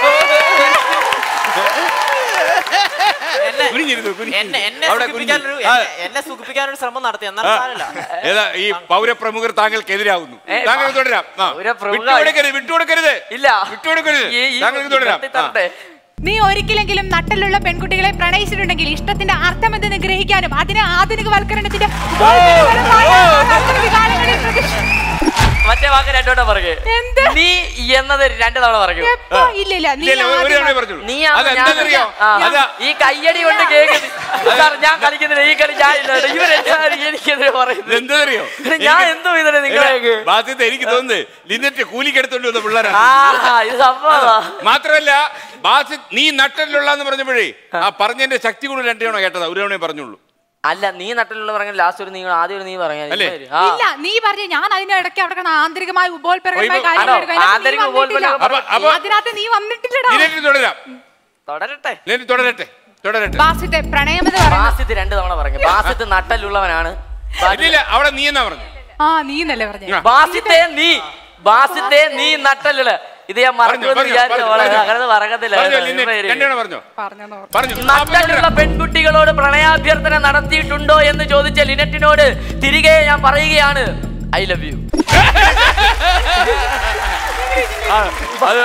എന്നെ കുനിഞ്ഞിരുന്നു എന്നെ കുനിഞ്ഞിരുന്നു എന്നെ അവിടെ സുഖിപ്പിക്കാനൊരു കുനിഞ്ഞു. ആ, എന്നെ- എന്നെ സുഖിപ്പിക്കാനൊരു ശ്രമം നടത്തി എന്നാലും ആ. സാരമില്ല ഏതാ ഈ പൗരപ്രമുഖർ താങ്കൾക്കെതിരാകുന്നു ഏ, താങ്കൾക്ക് തുടരാം ആ. പൗരപ്രമുഖ- വിട്ടുകൊടുക്കരുത് വിട്ടുകൊടുക്കരുത് ഇല്ല വിട്ടുകൊടുക്കരുത് ഈ- ഈ താങ്കൾക്ക് തുടരാം നിർത്തി ആ. തരട്ടെ. നീ ഒരിക്കലെങ്കിലും നട്ടലുള്ള പെൺകുട്ടികളെ പ്രണയിച്ചിട്ടുണ്ടെങ്കിൽ ഇഷ്ടത്തിന്റെ അർത്ഥമെന്തെന്ന് ഗ്രഹിക്കാനും അതിനെ ആധുനികവൽക്കരണത്തിന്റെ ഉപോത്പന്നപരമായ വികാരങ്ങളിൽ പ്രതി- മറ്റേ വാക്ക് രണ്ടോട്ടം പറഞ്ഞു എന്ത്? നീ എന്നത് രണ്ടു തവണ പറഞ്ഞു എപ്പോ? ഇല്ല ഇല്ല നീ ഇല്ല, ഇല്ല, ഒരു ആദ്യം തവണ പറഞ്ഞോളൂ നീ അതെന്താണെന്നറിയോ അതാ ഈ കയ്യടി കൊണ്ട് കേൾക്കുന്നത് സാർ ഞാൻ കളിക്കുന്നില്ല ഈ കളി ഞാൻ ഇല്ല ഇവരെന്താണ് എനിക്കെതിരെ പറയുന്നത് എന്താണെന്നറിയോ ഇത് ഞാൻ എന്തോ ഇതിനെ നിങ്ങളെ ബാധ്യത എനിക്ക് തോന്നുന്നത് ലിന്നിട്ട് കൂലിക്കെടുത്തോണ്ട് വന്ന പിള്ളേരാണ് ആ ഇത് സംഭവമാ മാത്രമല്ല ബാസി നീ നട്ടലിലുള്ള പറഞ്ഞപ്പോഴേ ആ പറഞ്ഞതിന്റെ ശക്തി കൂടുതൽ രണ്ടു തവണ കേട്ടതാ ഒരു തവണ പറഞ്ഞുള്ളൂ അല്ല നീ നട്ടിലുള്ള പറഞ്ഞ ലാസ്റ്റ് ഒരു നീ ആദ്യം ഒരു നീ പറഞ്ഞ അല്ലേ? ഇല്ല നീ പറഞ്ഞു ഞാൻ അതിന്റെ ഇടയ്ക്ക് അവിടെ കിടന്ന് ആന്തരികമായ ഉപോത്പരമായ ഓ, ഇപ്പൊ- കാര്യങ്ങൾ ആണോ? എടുക്കും. അതിനകത്ത് നീ ആന്തരിക വന്നിട്ടില്ല. ഉപോത്പലം അപ്പൊ- അപ്പൊ- അതിനകത്ത് നീ വന്നിട്ടില്ലടാ ലിന്നിട്ട് തുടരാം തുടരട്ടെ ലിന്നിട്ട് തുടരട്ടെ തുടരട്ടെ ബാസിത്തെ പ്രണയം എന്ന് പറയുന്നത് ബാസിത്ത് രണ്ടു തവണ പറഞ്ഞു ബാസിത്ത് നട്ടലുള്ളവനാണ് ഇല്ലില്ല അവിടെ നീ എന്നാ പറഞ്ഞു ആ നീ എന്നല്ലേ പറഞ്ഞു ആ. ബാസിത്തെ നീ ബാസിത്തെ നീ നട്ടലുള്ള ഇത് ഞാൻ മറന്നു പറഞ്ഞോ, പറഞ്ഞോ, വിചാരിച്ച പറഞ്ഞോ, പോലെ പറഞ്ഞോ. അങ്ങനെ പറയത്തില്ല പറഞ്ഞോ ലിന്നിട്ട് രണ്ടു തവണ പറഞ്ഞോ പറഞ്ഞെന്ന് ഓർമ്മ. പറഞ്ഞു ആ, അപ്പൊ നട്ടലുള്ള തുടരാം. പെൺകുട്ടികളോട് പ്രണയാഭ്യർത്ഥന നടത്തിയിട്ടുണ്ടോ എന്ന് ചോദിച്ച ലിനറ്റിനോട് തിരികെ ഞാൻ പറയുകയാണ് ഐ ലവ് യു അത്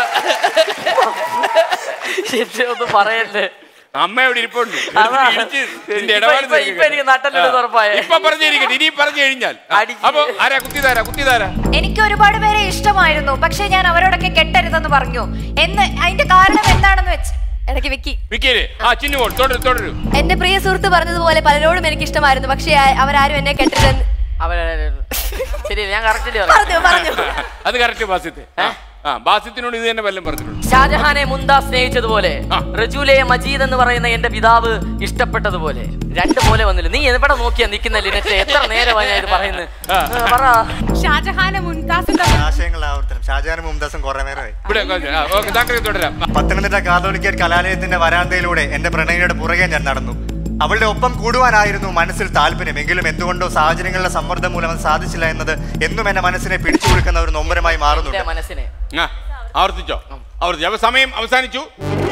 ഒന്നും പറയല്ലേ അമ്മ ഇവിടെ ഇരിപ്പുണ്ട് അതാ. ഇടിച്ച് നിന്റെ ഇപ്പൊ- ഇടപാട് ഇപ്പൊ- ഇപ്പൊ എനിക്ക് നട്ടലിട്ട് ഉറപ്പായേ. ഇപ്പൊ പറഞ്ഞിരിക്കട്ടെ ഇനി പറഞ്ഞു കഴിഞ്ഞാൽ ആ, അടിച്ച്. അപ്പൊ ആരാ കുത്തിതാരാ കുത്തിതാരാ എനിക്ക് ഒരുപാട് പേരെ ഇഷ്ടമായിരുന്നു പക്ഷെ ഞാൻ അവരോടൊക്കെ കെട്ടരുതെന്ന് പറഞ്ഞു എന്ന് അതിന്റെ കാരണം എന്താണെന്ന് വെച്ച് ഇടയ്ക്ക് വെക്കി വിക്കിയേ ആ ചിന്നുപോൾ തുടരു തുടരു എന്റെ പ്രിയ സുഹൃത്ത് പറഞ്ഞതുപോലെ പലരോടും എനിക്ക് ഇഷ്ടമായിരുന്നു പക്ഷേ ആ- അവരാരും എന്നെ കെട്ടരുതെന്ന് അവരെ ശരി ഞാൻ കറക്റ്റ് പറഞ്ഞു പറഞ്ഞു അത് കറക്റ്റ് ബാസ്യത്തെ ആ ബാസ്യത്തിനോട് ഇത് തന്നെ വല്ലതും പറഞ്ഞിട്ടുണ്ട് ഷാജഹാനെ മുന്താസ് സ്നേഹിച്ചതുപോലെ ആ. റജുലയെ മജീദ് എന്ന് പറയുന്ന എന്റെ പിതാവ് ഇഷ്ടപ്പെട്ടതുപോലെ രണ്ട് പോലെ വന്നില്ല നീ എവിടെ നോക്കിയാ നിക്കുന്ന ലിനറ്റ് എത്ര നേരമായി ഞാൻ ഇത് പറയുന്നത് ആ. ആ, പറ ഷാജഹാനും മുൻതാസും തമ്മിൽ ആശയങ്ങൾ ആവർത്തനം ഷാജാനും മുംതാസും കുറെ നേരമായി ഇവിടെ ഓക്കെ താങ്കൾക്ക് തുടരാം ആ, പത്തനംതിട്ട കാതോലിക്കറ്റ് കലാലയത്തിന്റെ വരാന്തയിലൂടെ എന്റെ പ്രണയിയുടെ പുറകെ ഞാൻ നടന്നു അവളുടെ ഒപ്പം കൂടുവാനായിരുന്നു മനസ്സിൽ താല്പര്യം എങ്കിലും എന്തുകൊണ്ടോ സാഹചര്യങ്ങളുടെ സമ്മർദ്ദം മൂലം അത് സാധിച്ചില്ല എന്നത് എന്നും എന്റെ മനസ്സിനെ പിടിച്ചു കൊടുക്കുന്ന ഒരു നൊമ്പരമായി എന്റെ മാറുന്നുണ്ട് മനസ്സിനെ ആ ആവർത്തിച്ചോ ആവർത്തിച്ചു അപ്പൊ സമയം അവസാനിച്ചു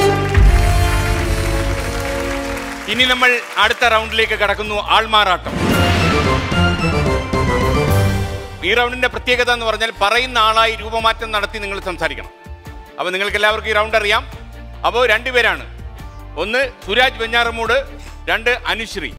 ഇനി നമ്മൾ അടുത്ത റൗണ്ടിലേക്ക് കടക്കുന്നു ആൾമാറാട്ടം ഈ റൗണ്ടിന്റെ പ്രത്യേകത എന്ന് പറഞ്ഞാൽ പറയുന്ന ആളായി രൂപമാറ്റം നടത്തി നിങ്ങൾ സംസാരിക്കണം അപ്പോൾ നിങ്ങൾക്ക് എല്ലാവർക്കും ഈ റൗണ്ട് അറിയാം അപ്പോൾ രണ്ടുപേരാണ് ഒന്ന് സുരാജ് വെഞ്ഞാറമൂട് രണ്ട് അനുശ്രീ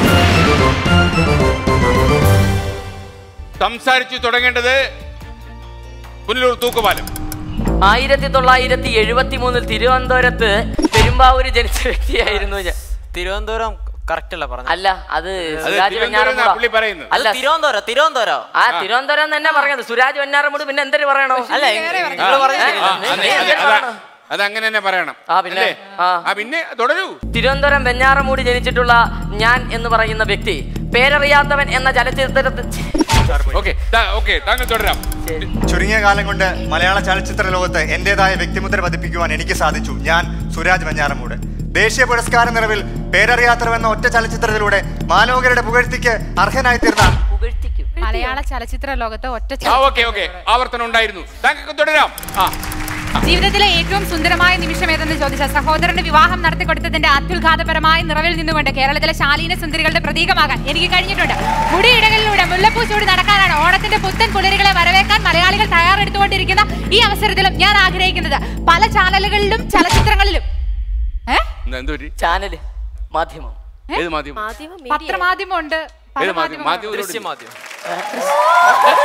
സംസാരിച്ചു തുടങ്ങേണ്ടത് പുനലൂർ തൂക്കുപാലം ആയിരത്തി തൊള്ളായിരത്തി എഴുപത്തി മൂന്നിൽ തിരുവനന്തപുരത്ത് പെരുമ്പാവൂര് ജനിച്ച വ്യക്തിയായിരുന്നു ഞാൻ തിരുവനന്തപുരം കറക്റ്റ് അല്ല പറഞ്ഞു അല്ല അത് അത് സുരാജ് തിരുവനന്തപുരം എന്നാ പുള്ളി വെഞ്ഞാറമൂട് പറയുന്നത് അല്ല തിരുവനന്തപുരം തിരുവനന്തപുരം ആ തിരുവനന്തപുരം തന്നെ പറഞ്ഞത് സുരാജ് വെഞ്ഞാറമൂട് പിന്നെ എന്തൊരു പറയണോ അല്ല നിങ്ങൾ പറഞ്ഞ ഏ? ആ, നിങ്ങൾ അതെ, അതെ, എന്തൊരു അതാ- പറയണോ? അത് അങ്ങനെ തന്നെ പറയണം ആ, പിന്നെ? അല്ലേ? ആ. ആ പിന്നെ തുടരൂ തിരുവനന്തപുരം വെഞ്ഞാറമൂടി ജനിച്ചിട്ടുള്ള ഞാൻ എന്ന് പറയുന്ന വ്യക്തി പേരറിയാത്തവൻ എന്ന ചലച്ചിത്രത്തിൽ ഓക്കെ ഓക്കെ താങ്കൾ തുടരാം ചുരുങ്ങിയ കാലം കൊണ്ട് മലയാള ചലച്ചിത്ര ലോകത്ത് എന്റേതായ വ്യക്തിമുദ്ര പതിപ്പിക്കുവാൻ എനിക്ക് സാധിച്ചു ഞാൻ സുരാജ് വെഞ്ഞാറമൂട് ദേശീയ പുരസ്കാര നിറവിൽ പേരറിയാത്തവെന്ന ഒറ്റ ചലച്ചിത്രത്തിലൂടെ മാലോകരുടെ പുകഴ്ത്തിക്ക് അർഹനായി തീർന്ന പുകഴ്ത്തിക്കും മലയാള ചലച്ചിത്ര ലോകത്ത് ഒറ്റ ആ ഓക്കെ ഓക്കെ ആവർത്തനം ഉണ്ടായിരുന്നു താങ്കൾക്ക് തുടരാം ആ ജീവിതത്തിലെ ഏറ്റവും സുന്ദരമായ നിമിഷം ഏതെന്ന് ചോദിച്ച സഹോദരന്റെ വിവാഹം നടത്തിക്കൊടുത്തതിന്റെ അത്യുൽഘാതപരമായ നിറവിൽ നിന്നുകൊണ്ട് കേരളത്തിലെ ശാലീന സുന്ദരികളുടെ പ്രതീകമാകാൻ എനിക്ക് കഴിഞ്ഞിട്ടുണ്ട് മുടിയിടകളിലൂടെ മുല്ലപ്പൂ ചൂടി നടക്കാനാണ് ഓണത്തിന്റെ പുത്തൻ പുലരികളെ വരവേക്കാൻ മലയാളികൾ തയ്യാറെടുത്തുകൊണ്ടിരിക്കുന്ന ഈ അവസരത്തിലും ഞാൻ ആഗ്രഹിക്കുന്നത് പല ചാനലുകളിലും ചലച്ചിത്രങ്ങളിലും ഏ? എന്താ എന്ത് പറ്റി ചാനല് മാധ്യമം ഏത് മാധ്യമം മാധ്യമം മീഡിയ പത്രമാധ്യമമുണ്ട് പല ഏത് മാധ്യമം മാധ്യമങ്ങളുണ്ട്. ദൃശ്യ മാധ്യമം മാധ്യമം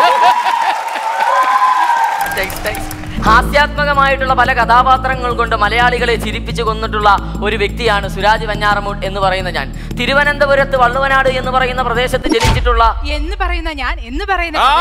Thanks, thanks. ഹാസ്യാത്മകമായിട്ടുള്ള പല കഥാപാത്രങ്ങൾ കൊണ്ട് മലയാളികളെ ചിരിപ്പിച്ചു കൊന്നിട്ടുള്ള ഒരു വ്യക്തിയാണ് സുരാജ് വെഞ്ഞാറമൂട് എന്ന് പറയുന്ന ഞാൻ തിരുവനന്തപുരത്ത് വള്ളുവനാട് എന്ന് പറയുന്ന പ്രദേശത്ത് ജനിച്ചിട്ടുള്ള എന്ന് പറയുന്ന ഞാൻ എന്ന് പറയുന്ന ആ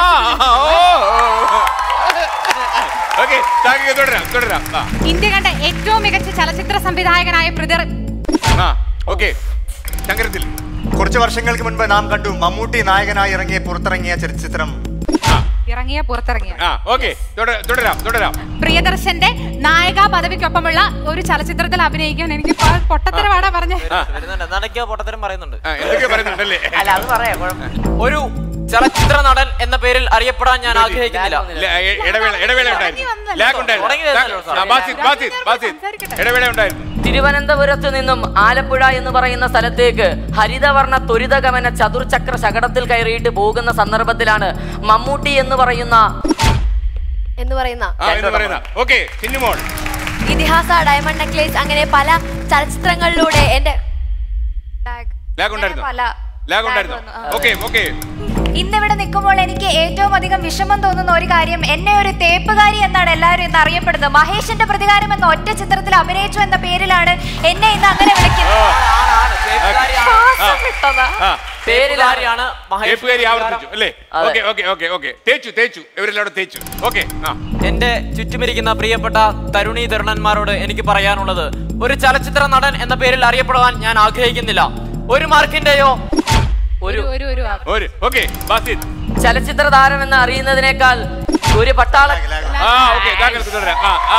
ഓക്കെ താങ്കൾക്ക് തുടരാം തുടരാം ആ ഇന്ത്യ കണ്ട ഏറ്റവും മികച്ച ചലച്ചിത്ര സംവിധായകനായ പൃഥർ ആ ഓക്കെ ശങ്കരത്തിൽ കുറച്ച് വർഷങ്ങൾക്ക് മുൻപ് നാം കണ്ടു മമ്മൂട്ടി നായകനായി ഇറങ്ങിയ പുറത്തിറങ്ങിയ ചലച്ചിത്രം ആ ഇറങ്ങിയ പുറത്തിറങ്ങിയ ആ ഓക്കെ തുടരാം തുടരാം പ്രിയദർശന്റെ നായക പദവിക്കൊപ്പമുള്ള ഒരു ചലച്ചിത്രത്തിൽ അഭിനയിക്കാൻ എനിക്ക് പ- പൊട്ടത്തരവാടാ പറഞ്ഞ വരുന്നുണ്ട് എന്തൊക്കെയോ പൊട്ടത്തരം പറയുന്നുണ്ട് ആ എന്തൊക്കെ പറയുന്നുണ്ടല്ലേ അല്ല അത് പറയാം കുഴപ്പമില്ല. ഒരു ചലച്ചിത്ര നടൻ എന്ന പേരിൽ അറിയപ്പെടാൻ ഞാൻ ആഗ്രഹിക്കുന്നില്ല ഇല്ല, എ- ഇടവേള ഇടവേള ഉണ്ടായിരുന്നു വന്നല്ലോ. ലാഗ് ഉണ്ടായിരുന്നു തുടങ്ങി വരുന്നല്ലോ, താങ്കൾ- ആ, ബാസിത് ബാസിത് ബാസിത് സംസാരിക്കട്ടെ. ഇടവേള ഉണ്ടായിരുന്നു തിരുവനന്തപുരത്ത് നിന്നും ആലപ്പുഴ എന്ന് പറയുന്ന സ്ഥലത്തേക്ക് ഹരിതവർണ്ണ ത്വരിതഗമന ചതുർചക്ര ശകടത്തിൽ കയറിയിട്ട് പോകുന്ന സന്ദർഭത്തിലാണ് മമ്മൂട്ടി എന്ന് പറയുന്ന എന്ന് പറയുന്ന ആ എന്ന് പറയുന്ന ഓക്കെ ചിന്നുമോൾ ഇതിഹാസ ഡയമണ്ട് നെക്ലേസ് അങ്ങനെ പല ചലച്ചിത്രങ്ങളിലൂടെ എന്റെ ലാഗ് ഉണ്ടായിരുന്നു പല ലാഗ് ഉണ്ടായിരുന്നു lag വന്നു. ആ. ഓക്കെ ഓക്കെ ഇന്നിവിടെ നിൽക്കുമ്പോൾ എനിക്ക് ഏറ്റവും അധികം വിഷമം തോന്നുന്ന ഒരു കാര്യം എന്നെ ഒരു തേപ്പുകാരി എന്നാണ് എല്ലാവരും ഇന്ന് അറിയപ്പെടുന്നത് മഹേഷിന്റെ പ്രതികാരം എന്ന ഒറ്റ ചിത്രത്തിൽ അഭിനയിച്ചു എന്ന പേരിലാണ് എന്നെ ഇന്ന് അങ്ങനെ വിളിക്കുന്നത് ശ്വാസം വിട്ടതാ. ആ പേരിലാരിയാണ് മഹേഷ് തേപ്പുകാരി ആവർത്തിച്ചു അല്ലേ അതെ. ഓക്കെ ഓക്കെ ഓക്കെ ഓക്കെ തേച്ചു തേച്ചു ഇവരെല്ലാം തേച്ചു ഓക്കെ ആ എന്റെ ചുറ്റുമിരിക്കുന്ന പ്രിയപ്പെട്ട തരുണീ തരുണന്മാരോട് എനിക്ക് പറയാനുള്ളത് ഒരു ചലച്ചിത്ര നടൻ എന്ന പേരിൽ അറിയപ്പെടുവാൻ ഞാൻ ആഗ്രഹിക്കുന്നില്ല ഒരു മാർക്കിന്റെയോ ഒരു ഒരു ഒരു ആ- ഒരു ഓക്കെ ബാസിത് ചലച്ചിത്ര താരം എന്ന് അറിയുന്നതിനേക്കാൾ ഒരു പട്ടാള ആ ഓക്കെ താങ്കൾക്ക് തുടരാം ആ ആ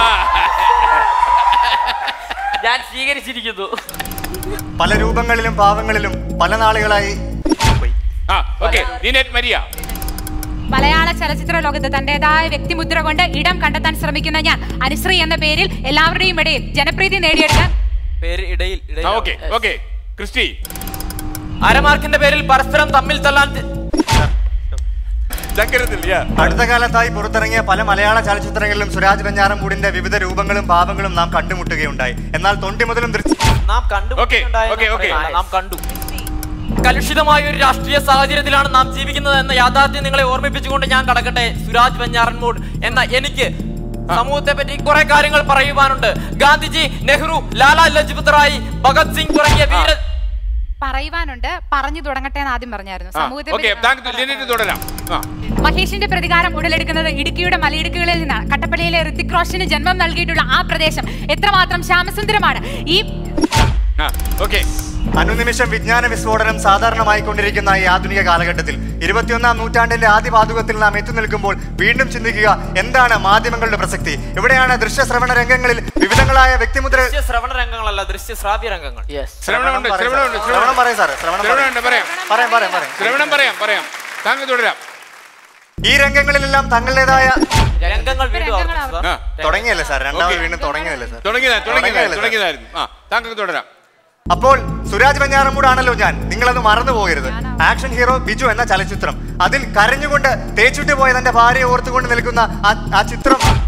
ഞാൻ സ്വീകരിച്ചിരിക്കുന്നു പല രൂപങ്ങളിലും ഭാവങ്ങളിലും പല നാളുകളായി പോയി. ആ ഓക്കെ നീനേറ്റ് മരിയ മലയാള ചലച്ചിത്ര ലോകത്ത് തന്റേതായ വ്യക്തിമുദ്ര കൊണ്ട് ഇടം കണ്ടെത്താൻ ശ്രമിക്കുന്ന ഞാൻ അനുശ്രീ എന്ന പേരിൽ എല്ലാവരുടെയും ഇടയിൽ ജനപ്രീതി നേടിയെടുക്കാൻ പേര് ഇടയിൽ ആ ഇടയിൽ ഓക്കെ ഓക്കെ ക്രിസ്റ്റി അരമാർക്കിന്റെ പേരിൽ പരസ്പരം തമ്മിൽ തല്ലാൻ തി- ശങ്കരത്തിൽ yeah. അടുത്ത കാലത്തായി പുറത്തിറങ്ങിയ പല മലയാള ചലച്ചിത്രങ്ങളിലും സുരാജ് വെഞ്ഞാറമൂടിന്റെ വിവിധ രൂപങ്ങളും ഭാവങ്ങളും നാം കണ്ടുമുട്ടുകയുണ്ടായി എന്നാൽ തൊണ്ടി മുതലും ദൃശ്യ നാം കണ്ടു Okay, okay, okay. നാം കണ്ടു കലുഷിതമായ ഒരു രാഷ്ട്രീയ സാഹചര്യത്തിലാണ് നാം ജീവിക്കുന്നത് എന്ന യാഥാർത്ഥ്യം നിങ്ങളെ ഓർമ്മിപ്പിച്ചുകൊണ്ട് ഞാൻ കടക്കട്ടെ സുരാജ് വെഞ്ഞാറൻമൂട് എന്ന എനിക്ക് സമൂഹത്തെ പറ്റി കുറെ കാര്യങ്ങൾ പറയുവാനുണ്ട് ഗാന്ധിജി നെഹ്റു ലാലാ ലജ്പത് റായ് ഭഗത് സിംഗ് തുടങ്ങിയ വീര പറയുവാനുണ്ട് പറഞ്ഞു തുടങ്ങട്ടെ എന്ന് ആദ്യം പറഞ്ഞായിരുന്നു ആ സമൂഹത്തെ ഓക്കെ പറ്റി- താങ്കൾക്ക് ലിനറ്റ് തുടരാം ആ മഹേഷിന്റെ പ്രതികാരം ഉടലെടുക്കുന്നത് ഇടുക്കിയുടെ മലയിടുക്കുകളിൽ നിന്നാണ് കട്ടപ്പനയിലെ ഋത്തിക് റോഷന് ജന്മം നൽകിയിട്ടുള്ള ആ പ്രദേശം എത്രമാത്രം ശ്യാമസുന്ദരമാണ് ഈ ആ ഓക്കെ അനുനിമിഷം വിജ്ഞാന വിസ്ഫോടനം സാധാരണമായിക്കൊണ്ടിരിക്കുന്ന ഈ ആധുനിക കാലഘട്ടത്തിൽ ഇരുപത്തിയൊന്നാം നൂറ്റാണ്ടിന്റെ ആദ്യ പാതുകത്തിൽ നാം എത്തി നിൽക്കുമ്പോൾ വീണ്ടും ചിന്തിക്കുക എന്താണ് മാധ്യമങ്ങളുടെ പ്രസക്തി ഇവിടെയാണ് ദൃശ്യശ്രവണ രംഗങ്ങളിൽ വിവിധങ്ങളായ വ്യക്തിമുദ്ര ദൃശ്യ ശ്രവണ രംഗങ്ങളല്ല ദൃശ്യ ശ്രാവ്യ രംഗങ്ങൾ യെസ് ശ്രവണമുണ്ട് പറയ് ശ്രവണമുണ്ട് സാർ. ശ്രവണം പറയും സാറേ ശ്രവണം പറയും. ശ്രവണമുണ്ട് പറയാം പറയാം പറയാം പറയാം ശ്രവണം പറയാം പറയാം താങ്കൾ തുടരാം ഈ രംഗങ്ങളിലെല്ലാം തങ്ങളുടേതായ രംഗങ്ങൾ വീണ്ടും രംഗങ്ങൾ ആവർത്തിച്ചു, ആ സാർ. തുടങ്ങിയല്ലേ സാർ രണ്ടാമത് Okay. വീണ്ടും തുടങ്ങിയതല്ലേ സാർ തുടങ്ങിയതാ തുടങ്ങിയതാ തുടങ്ങിയതല്ലേ സാർ? തുടങ്ങിയതായിരുന്നു ആ താങ്കൾക്ക് തുടരാം അപ്പോൾ സുരാജ് വെഞ്ഞാറമൂടാണല്ലോ ഞാൻ നിങ്ങളത് മറന്നു പോകരുത് ആക്ഷൻ ഹീറോ ബിജു എന്ന ചലച്ചിത്രം അതിൽ കരഞ്ഞുകൊണ്ട് തേച്ചുട്ട് പോയ തന്റെ ഭാര്യയെ ഓർത്തുകൊണ്ട് നിൽക്കുന്ന ആ- ആ ചിത്രം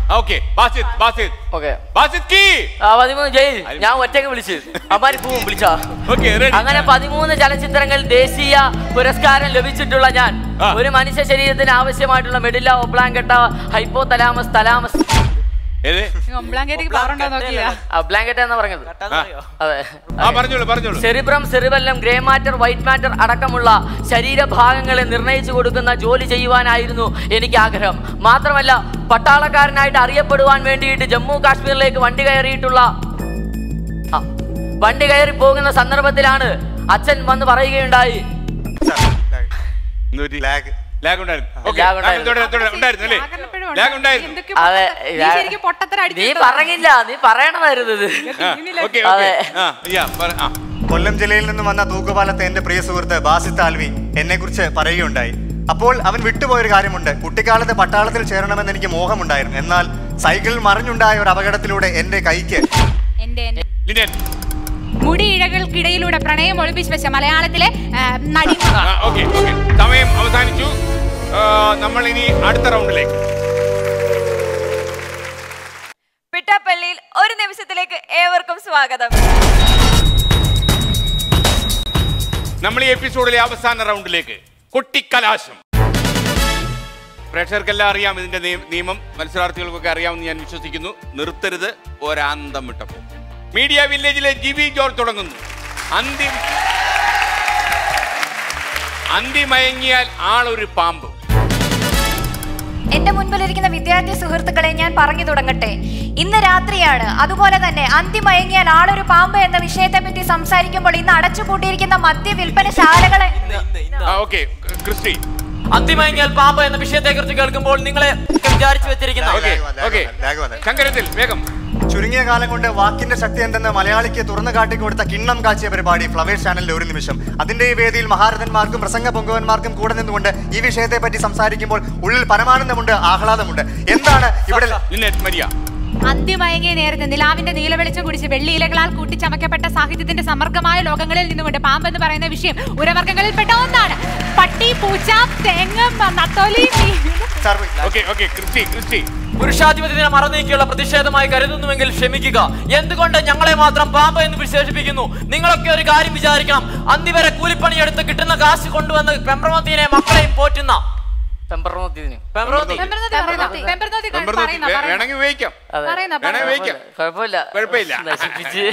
ഓക്കെ ബാസിത് ബാസിത് ഓക്കെ ബാസിത് കീ ആ പതിമൂന്ന് ജയിൽ ഞാൻ ഒറ്റയ്ക്ക് വിളിച്ചു അമ്മാരി പൂവും വിളിച്ചാ ഓക്കെ റെഡി അങ്ങനെ പതിമൂന്ന് ചലച്ചിത്രങ്ങൾ ദേശീയ പുരസ്കാരം ലഭിച്ചിട്ടുള്ള ഞാൻ ആ. ഒരു മനുഷ്യ ശരീരത്തിന് ആവശ്യമായിട്ടുള്ള medulla oblongata hypothalamus thalamus ഏത് ഒമ്പ്ലാങ്കേറ്റിക്ക് പവർ ഉണ്ടോ നോക്കിയാ ബ്ലാങ്കറ്റ എന്ന് പറഞ്ഞത് അതെ ആ പറഞ്ഞോളൂ പറഞ്ഞോളൂ cerebrum cerebellum grey matter white matter അടക്കമുള്ള ശരീരഭാഗങ്ങളെ നിർണയിച്ചു കൊടുക്കുന്ന ജോലി ചെയ്യുവാനായിരുന്നു എനിക്ക് ആഗ്രഹം മാത്രമല്ല പട്ടാളക്കാരനായിട്ട് അറിയപ്പെടുവാൻ വേണ്ടിയിട്ട് ജമ്മു കാശ്മീരിലേക്ക് വണ്ടി കയറിയിട്ടുള്ള ആ, വണ്ടി കയറി പോകുന്ന സന്ദർഭത്തിലാണ് അച്ഛൻ വന്ന് പറയുകയുണ്ടായി ലാഗ് ലാഗ് ഉണ്ടായിരുന്നു ഓക്കെ lag ഉണ്ടായിരുന്നു. തുടരാം, തുടരാം. ഉണ്ടായിരുന്നു അല്ലേ ആഗ്രഹപ്പെടുവാണ്. ലാഗ് ഉണ്ടായിരുന്നു എന്തൊക്കെ അതെ പൊട്ടത്തരം. നീ ശരിക്കും പൊട്ടത്തരം നീ അടിച്ചിട്ടുണ്ടോ? പറഞ്ഞില്ല നീ പറയണമായിരുന്നു ഇത് ഓക്കെ അതെ. ഓക്കെ ആ യാ പറ ആ കൊല്ലം ജില്ലയിൽ നിന്ന് വന്ന തൂക്കുപാലത്തെ എന്റെ പ്രിയ സുഹൃത്ത് ബാസിത്ത് ആൽവി എന്നെ കുറിച്ച് പറയുകയുണ്ടായി അപ്പോൾ അവൻ വിട്ടുപോയൊരു കാര്യമുണ്ട് കുട്ടിക്കാലത്ത് പട്ടാളത്തിൽ ചേരണമെന്ന് എനിക്ക് മോഹമുണ്ടായിരുന്നു എന്നാൽ സൈക്കിളിൽ മറിഞ്ഞുണ്ടായ ഒരു അപകടത്തിലൂടെ എന്റെ കൈക്ക് എന്റെ എന്റെ ലിനൻ മുടി ഇഴകൾക്കിടയിലൂടെ പ്രണയം ഒളിപ്പിച്ച് വെച്ച മലയാളത്തിലെ ആ, നടി ആ ഓക്കെ ഓക്കെ സമയം അവസാനിച്ചു ആ, നമ്മൾ ഇനി അടുത്ത റൗണ്ടിലേക്ക് പിട്ടാപ്പള്ളിയിൽ ഒരു നിമിഷത്തിലേക്ക് ഏവർക്കും സ്വാഗതം നമ്മൾ ഈ എപ്പിസോഡിലെ അവസാന റൗണ്ടിലേക്ക് കൊട്ടിക്കലാശം പ്രേക്ഷകർക്കെല്ലാം അറിയാം ഇതിന്റെ നിയ- നിയമം മത്സരാർത്ഥികൾക്കൊക്കെ അറിയാമെന്ന് ഞാൻ വിശ്വസിക്കുന്നു നിർത്തരുത് ഒരാന്തം വിട്ടപ്പോൾ മീഡിയ വില്ലേജിലെ ജി വി ജോർജ് തുടങ്ങുന്നു അന്തി അന്തി മയങ്ങിയാൽ ആളൊരു പാമ്പ് എന്റെ മുൻപിലിരിക്കുന്ന വിദ്യാർത്ഥി സുഹൃത്തുക്കളെ ഞാൻ പറഞ്ഞു തുടങ്ങട്ടെ ഇന്ന് രാത്രിയാണ് അതുപോലെ തന്നെ അന്തിമയങ്ങിയാൽ ആളൊരു പാമ്പ് എന്ന വിഷയത്തെ പറ്റി സംസാരിക്കുമ്പോൾ ഇന്ന് അടച്ചുപൂട്ടിയിരിക്കുന്ന മദ്യ വിൽപ്പനശാലകളെ ആ ഓക്കെ ക്രിസ്റ്റി അന്തിമയങ്ങിയാൽ പാമ്പ് എന്ന വിഷയത്തെ കുറിച്ച് കേൾക്കുമ്പോൾ നിങ്ങളെ വിചാരിച്ചു വെച്ചിരിക്കുന്ന ഓക്കെ ഓക്കെ ലാഗ് വന്നു. ശങ്കരത്തിൽ വേഗം ചുരുങ്ങിയ കാലം കൊണ്ട് വാക്കിന്റെ ശക്തി എന്തെന്ന് മലയാളിക്ക് തുറന്നു കാട്ടിക്കൊടുത്ത കിണ്ണം കാച്ചിയ പരിപാടി ഫ്ലവേഴ്സ് ചാനലിലെ ഒരു നിമിഷം അതിന്റെ ഈ വേദിയിൽ മഹാരഥന്മാർക്കും പ്രസംഗ പൊങ്കുവന്മാർക്കും കൂടെ നിന്നുകൊണ്ട് ഈ വിഷയത്തെ പറ്റി സംസാരിക്കുമ്പോൾ ഉള്ളിൽ പരമാനന്ദമുണ്ട് ആഹ്ലാദമുണ്ട് എന്താണ് ഇവിടെ ലിനറ്റ് മരിയ അന്തിമയങ്ങിയ നേരത്തെ നിലാവിന്റെ നീലവെളിച്ചം കുടിച്ച് വെള്ളിയിലകളാൽ കൂട്ടിച്ചമക്കപ്പെട്ട സാഹിത്യത്തിന്റെ സമർക്കമായ ലോകങ്ങളിൽ നിന്നുകൊണ്ട് പാമ്പ് എന്ന് പറയുന്ന വിഷയം ഉരവർഗ്ഗങ്ങളിൽപ്പെട്ട ഒന്നാണ് പട്ടി പൂച്ച തെങ്ങ് നത്തോലി മീൻ. Sir okay okay Christy Christy പുരുഷാധിപത്യത്തിനെ മറന്നീക്കിയുള്ള പ്രതിഷേധമായി കരുതുന്നുവെങ്കിൽ ക്ഷമിക്കുക എന്തുകൊണ്ട് ഞങ്ങളെ മാത്രം പാമ്പ് എന്ന് വിശേഷിപ്പിക്കുന്നു നിങ്ങളൊക്കെ ഒരു കാര്യം വിചാരിക്കണം അന്തിവരെ കൂലിപ്പണിയെടുത്ത് കിട്ടുന്ന കാശ് കൊണ്ടുവന്ന് പെമ്പ്രമത്തിനെ മക്കളെയും പോറ്റുന്ന പെമ്പറോത്തിന് പെമ്പ്രമത്തി പെമ്പറന്നോത്തി പറയുന്ന, പെമ്പറന്നോത്തി നമ്പർ പറയുന്ന, പറയുന്ന. വേണമെങ്കിൽ ഉപയോഗിക്കാം അതെ പറയുന്ന, വേണേ പറയുന്ന. ഉപയോഗിക്കാം കുഴപ്പമില്ല കുഴപ്പമില്ല. നശിപ്പിച്ച്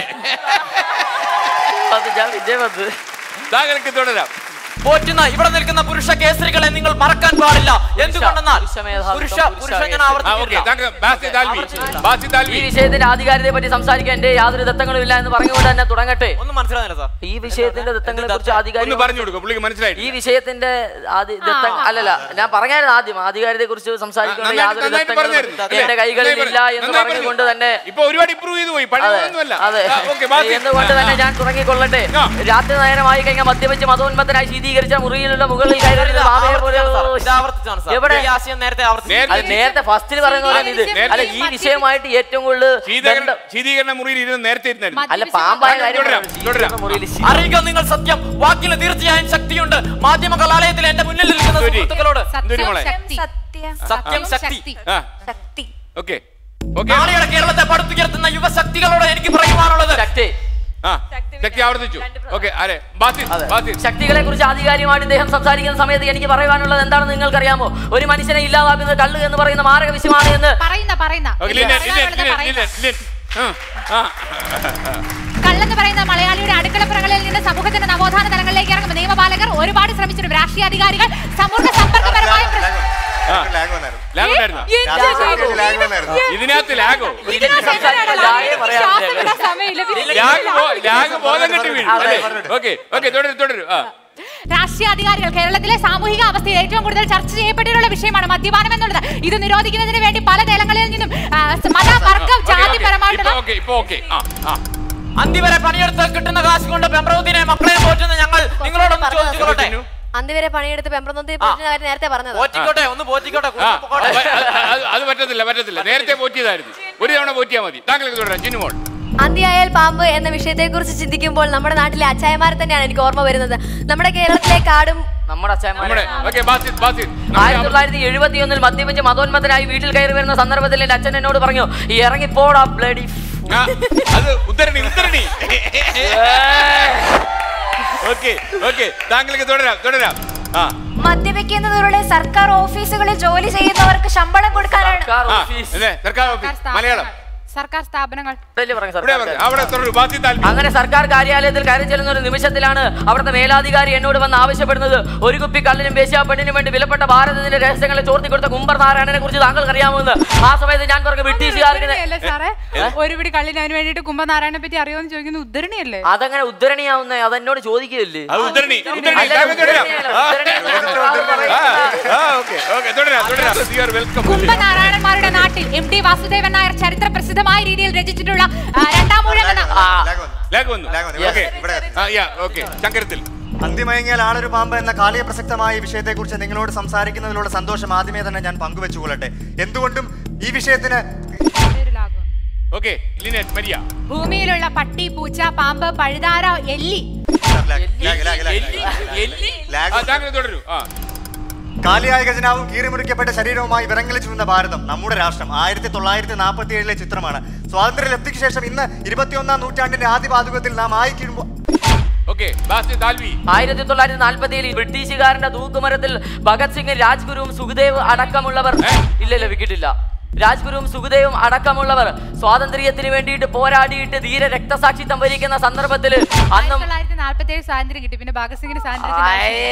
അത് ഞാൻ വിജയം വന്ന് താങ്കൾക്ക് തുടരാം പോറ്റുന്ന ഇവിടെ നിൽക്കുന്ന പുരുഷ കേസരികളെ നിങ്ങൾ മറക്കാൻ പാടില്ല എന്തുകൊണ്ടെന്നാൽ പുരുഷ മേധാവിത്വം, പുരുഷ പുരുഷ പുരുഷ ഞാൻ ആ ഓക്കെ ആവർത്തിക്കില്ല താങ്കൾ ബാസിദ് ആൽവി ബാസിദ് ഈ ആൽവി വിഷയത്തിന്റെ ആധികാരികതയെ പറ്റി സംസാരിക്കാൻ എന്റെ യാതൊരു ദത്തങ്ങളും ഇല്ല എന്ന് പറഞ്ഞുകൊണ്ട് തന്നെ തുടങ്ങട്ടെ ഒന്നും മനസ്സിലാകുന്നില്ല സാർ ഈ വിഷയത്തിന്റെ ദത്തങ്ങളെ കുറിച്ച് ഒന്ന് ആധികാരിക പറഞ്ഞു കൊടുക്കും പുള്ളിക്ക് മനസ്സിലായി ഈ വിഷയത്തിന്റെ ആദി ദത്ത അല്ലല്ല ഞാൻ പറഞ്ഞായിരുന്നു ആദ്യം ആധികാരികതയെ കുറിച്ച് സംസാരിക്കുമ്പോൾ യാതൊരു നന്നായിട്ട് ദത്തങ്ങളും പറഞ്ഞായിരുന്നു. എന്റെ കൈകളിൽ ഇല്ല എന്ന് നന്നായി പറഞ്ഞുകൊണ്ട് തന്നെ ഇപ്പൊ ഒരുപാട് ഇമ്പ്രൂവ് ചെയ്തു പോയി അതെ പഴയൊന്നുമല്ല അതെ ഓക്കെ ബാസിദ് എന്നുകൊണ്ട് തന്നെ ഞാൻ തുടങ്ങിക്കൊള്ളട്ടെ ആ. രാത്രി നേരമായി കഴിഞ്ഞാൽ മദ്യപിച്ച് മതോന്മത്തനായി ശീതീകരിച്ച മുറിയിലുള്ള മുകളിൽ കയറി ബാബയെ പോലെ ഇത് ആവർത്തിച്ചാണ് സാർ എവിടെ ഈ ആശയം നേരത്തെ ആവർത്തിച്ചു നേരത്തെ അത് നേരത്തെ ഫസ്റ്റിൽ പറയുന്ന പോലെ ഇത് നേരത്തെ അല്ല ഈ വിഷയമായിട്ട് ഏറ്റവും കൂടുതൽ ശീതീകരണ ബന്ധം- ശീതീകരണ മുറിയിൽ ഇരുന്ന് നേരത്തെ ഇരുന്നായിരുന്നു അല്ല പാമ്പായ കാര്യം തുടരാം, പറയണം. തുടരാം. മുറിയിൽ ശീ- അറിയുക നിങ്ങൾ സത്യം വാക്കിന് തീർച്ചയായും ശക്തിയുണ്ട് മാധ്യമ കലാലയത്തിൽ എന്റെ മുന്നിൽ നിൽക്കുന്ന ശരി. സുഹൃത്തുക്കളോട് എന്തൊരു മോളെ? ശക്തി. സത്യ സത്യം ശക്തി ആ ശക്തി ഓക്കെ ഓക്കെ നാളെയുടെ കേരളത്തെ പടുത്തുയർത്തുന്ന യുവശക്തികളോട് എനിക്ക് പറയുവാനുള്ളത് ശക്തി ആ ശക്തി ആവർത്തിച്ചു ഓക്കെ ആരെ ബാസിദ് അതെ. ബാസിദ് ശക്തികളെ കുറിച്ച് ആധികാരികമായിട്ട് ഇദ്ദേഹം സംസാരിക്കുന്ന സമയത്ത് എനിക്ക് പറയുവാനുള്ളത് എന്താണെന്ന് നിങ്ങൾക്കറിയാമോ ഒരു മനുഷ്യനെ ഇല്ലാതാക്കുന്നത് കള്ള് എന്ന് പറയുന്ന മാരക വിഷയമാണ് എന്ന് പറയുന്ന പറയുന്ന ഓക്കെ ലിനൻ ലിനൻ പറയാനുള്ളത് ലിനൻ പറയുന്ന. ലിനൻ ലിനൻ ആ ആ കള്ളെന്ന് പറയുന്ന മലയാളിയുടെ അടുക്കളപ്പുറങ്ങളിൽ നിന്ന് സമൂഹത്തിന്റെ നവോത്ഥാന തലങ്ങളിലേക്ക് ഇറങ്ങും നിയമപാലകർ ഒരുപാട് ശ്രമിച്ചിട്ടുണ്ട് രാഷ്ട്രീയ അധികാരികൾ സമൂഹ സമ്പർക്കപരമായ പ്രശ്നം ലാഗ് വന്നായിരുന്നു ലാഗ് ഉണ്ടായിരുന്നോ എന്റെ ദൈവമേ. ലാഗ് വന്നായിരുന്നു ഇതിനകത്ത് ലാഗോ ഇതിനകത്ത് എങ്ങനെയാണ് ലാഗ് പറയാൻ ശ്വാസം വിടാൻ സമയമില്ല. പിന്നെ ലാഗ് ബോ- ലാഗ് ബോധം കെട്ടി വീഴും അതെ, അല്ലേ പറഞ്ഞോട്ടെ. ഓക്കെ ഓക്കെ തുടരും തുടരും ആ രാഷ്ട്രീയ അധികാരികൾ കേരളത്തിലെ സാമൂഹിക അവസ്ഥയിൽ ഏറ്റവും കൂടുതൽ ചർച്ച ചെയ്യപ്പെട്ടിട്ടുള്ള വിഷയമാണ് മദ്യപാനം എന്നുള്ളത് ഇത് നിരോധിക്കുന്നതിന് വേണ്ടി പല തലങ്ങളിൽ നിന്നും ആ, മത വർഗം ജാതിപരമായിട്ടുള്ള ഓക്കെ ഇപ്പൊ ഓക്കെ ആ ആ അന്തിവരെ പണിയെടുത്ത് കിട്ടുന്ന കാശ് കൊണ്ട് പെമ്പ്രവത്തിനെ മക്കളെ പോറ്റുന്ന ഞങ്ങൾ നിങ്ങളോടൊന്ന് ചോദിച്ചുകൊള്ളട്ടെ അന്തിവരെ പണിയെടുത്ത് പെമ്പ്രനൊത്തി പോറ്റുന്ന കാര്യം നേരത്തെ പറഞ്ഞത് പോറ്റിക്കോട്ടെ ഒന്ന് പോറ്റിക്കോട്ടെ ആ, കുടുംബം പോകട്ടെ. അത് അത് അത് പറ്റത്തില്ല പറ്റത്തില്ല നേരത്തെ പോറ്റിയതായിരുന്നു ഒരു തവണ പോറ്റിയാ മതി താങ്കൾക്ക് തുടരാം ജിനുമോൾ അന്തിയായാൽ പാമ്പ് എന്ന വിഷയത്തെക്കുറിച്ച് ചിന്തിക്കുമ്പോൾ നമ്മുടെ നാട്ടിലെ അച്ചായമാരെ തന്നെയാണ് എനിക്ക് ഓർമ്മ വരുന്നത് നമ്മുടെ കേരളത്തിലെ കാടും നമ്മുടെ അച്ഛന്മാരെ നമ്മുടെ ഓക്കെ ബാസിത് ബാസിത് ആയിരത്തി തൊള്ളായിരത്തി എഴുപത്തി ഒന്നിൽ മദ്യപിച്ച് മതോന്മത്തനായി വീട്ടിൽ കയറി വരുന്ന സന്ദർഭത്തിൽ എന്റെ അച്ഛൻ എന്നോട് പറഞ്ഞു "ഈ ഇറങ്ങിപ്പോടാ ബ്ലഡി ആ, അത് ഉദ്ധരണി ഉദ്ധരണി ഓക്കെ ഓക്കെ താങ്കൾക്ക് തുടരാം തുടരാം ആ മദ്യപിക്കുന്നതിലൂടെ സർക്കാർ ഓഫീസുകളിൽ ജോലി ചെയ്യുന്നവർക്ക് ശമ്പളം കൊടുക്കാനാണ് സർക്കാർ ആ ഓഫീസ് അല്ലേ സർക്കാർ സർക്കാർ ഓഫീസ് സ്ഥാപനങ്ങൾ. മലയാളം സർക്കാർ സ്ഥാപനങ്ങൾ ഇതല്ലേ പറഞ്ഞ ഇവിടെ സർക്കാർ പറഞ്ഞു അവിടെ തുടരൂ ബാസിത് താല്പര്യം അങ്ങനെ സർക്കാർ കാര്യാലയത്തിൽ കയറി ചെല്ലുന്ന ഒരു നിമിഷത്തിലാണ് അവിടുത്തെ മേലാധികാരി എന്നോട് വന്ന് ആവശ്യപ്പെടുന്നത് ഒരു കുപ്പി കള്ളിനും വേശ്യാ പെണ്ണിനും വേണ്ടി വിലപ്പെട്ട ഭാരതത്തിന്റെ രഹസ്യങ്ങളെ ചോർത്തി കൊടുത്ത കുംബർ നാരായണനെ കുറിച്ച് താങ്കൾക്ക് അറിയാമെന്ന് ആ സമയത്ത് ഞാൻ പറഞ്ഞു ബ്രിട്ടീഷുകാർക്ക് ഉദ്ധരണിയല്ലേ സാറേ ഒരു പിടി കള്ളിന് അതിന് വേണ്ടിട്ട് കുംഭനാരായണനെ പറ്റി അറിയുമെന്ന് ചോദിക്കുന്ന ഉദ്ധരണിയല്ലേ അതങ്ങനെ ഉദ്ധരണിയാവുന്നേ അതെന്നോട് ചോദിക്കുകയല്ലേ അത് ഉദ്ധരണി ഉദ്ധരണി അല്ല, താങ്കൾക്ക് തുടരാം ഉദ്ധരണിയല്ല, ആ, ഉദ്ധരണിയല്ല, ആ, ആ, ഓക്കെ ഓക്കെ തുടരാം തുടരാം യു ആർ വെൽക്കം കുംഭനാരായണന്മാരുടെ നാട്ടിൽ എം ടി വാസുദേവൻ നായർ ചരിത്ര പ്രസിദ്ധമായ രീതിയിൽ രചിച്ചിട്ടുള്ള ആ, രണ്ടാം ഊഴം എന്ന ആ. ലാഗ് വന്നു. ലാഗ് വന്നു ലാഗ് വന്നു. ഓക്കെ ഇവിടെ ആ യാ ഓക്കെ ശങ്കരത്തിൽ അന്തിമയങ്ങിയാൽ ആളൊരു പാമ്പ് എന്ന കാലിക പ്രസക്തമായ ഈ വിഷയത്തെക്കുറിച്ച് നിങ്ങളോട് സംസാരിക്കുന്നതിലുള്ള സന്തോഷം ആദ്യമേ തന്നെ ഞാൻ പങ്കുവെച്ചുകൊള്ളട്ടെ എന്തുകൊണ്ടും ഈ വിഷയത്തിന് ഓക്കെ ലിനറ്റ് മരിയ ഭൂമിയിലുള്ള പട്ടി പൂച്ച പാമ്പ് പഴുതാര എല്ലി ലാഗ്, ലാഗ്, ലാഗ്, ലാഗ്, എല്ലി, ലാഗ്. എല്ലി. ലാഗ് ആ, താങ്കൾ തുടരൂ ആ കാലിയായ ഖജനാവും കീറിമുറിക്കപ്പെട്ട ശരീരവുമായി വിറങ്ങലിച്ചു നിന്ന ഭാരതം നമ്മുടെ രാഷ്ട്രം ആയിരത്തി തൊള്ളായിരത്തി നാൽപ്പത്തി ഏഴിലെ ചിത്രമാണ് സ്വാതന്ത്ര്യ ലബ്ധിക്ക് ശേഷം ഇന്ന് ഇരുപത്തിയൊന്നാം നൂറ്റാണ്ടിന്റെ ആദ്യ പാതുകത്തിൽ നാം ആയിക്കിടുമ്പോൾ ഓക്കെ ബാസിത് താൽവി ആയിരത്തി തൊള്ളായിരത്തി നാൽപ്പത്തി ഏഴിൽ ബ്രിട്ടീഷുകാരന്റെ തൂക്കുമരത്തിൽ ഭഗത് സിംഗ് രാജ്ഗുരുവും സുഖദേവ് അടക്കമുള്ളവർ ഇല്ല ഇല്ല വിക്കിട്ടില്ല രാജ്ഗുരുവും സുഖദേവും അടക്കമുള്ളവർ സ്വാതന്ത്ര്യത്തിന് വേണ്ടിയിട്ട് പോരാടിയിട്ട് ധീര രക്തസാക്ഷിത്വം വരിക്കുന്ന സന്ദർഭത്തിൽ അന്നും തൊള്ളായിരത്തി നാല്പത്തി ഏഴ് സ്വാതന്ത്ര്യം കിട്ടി പിന്നെ ഭഗത് സിംഗിന് സ്വാതന്ത്ര്യം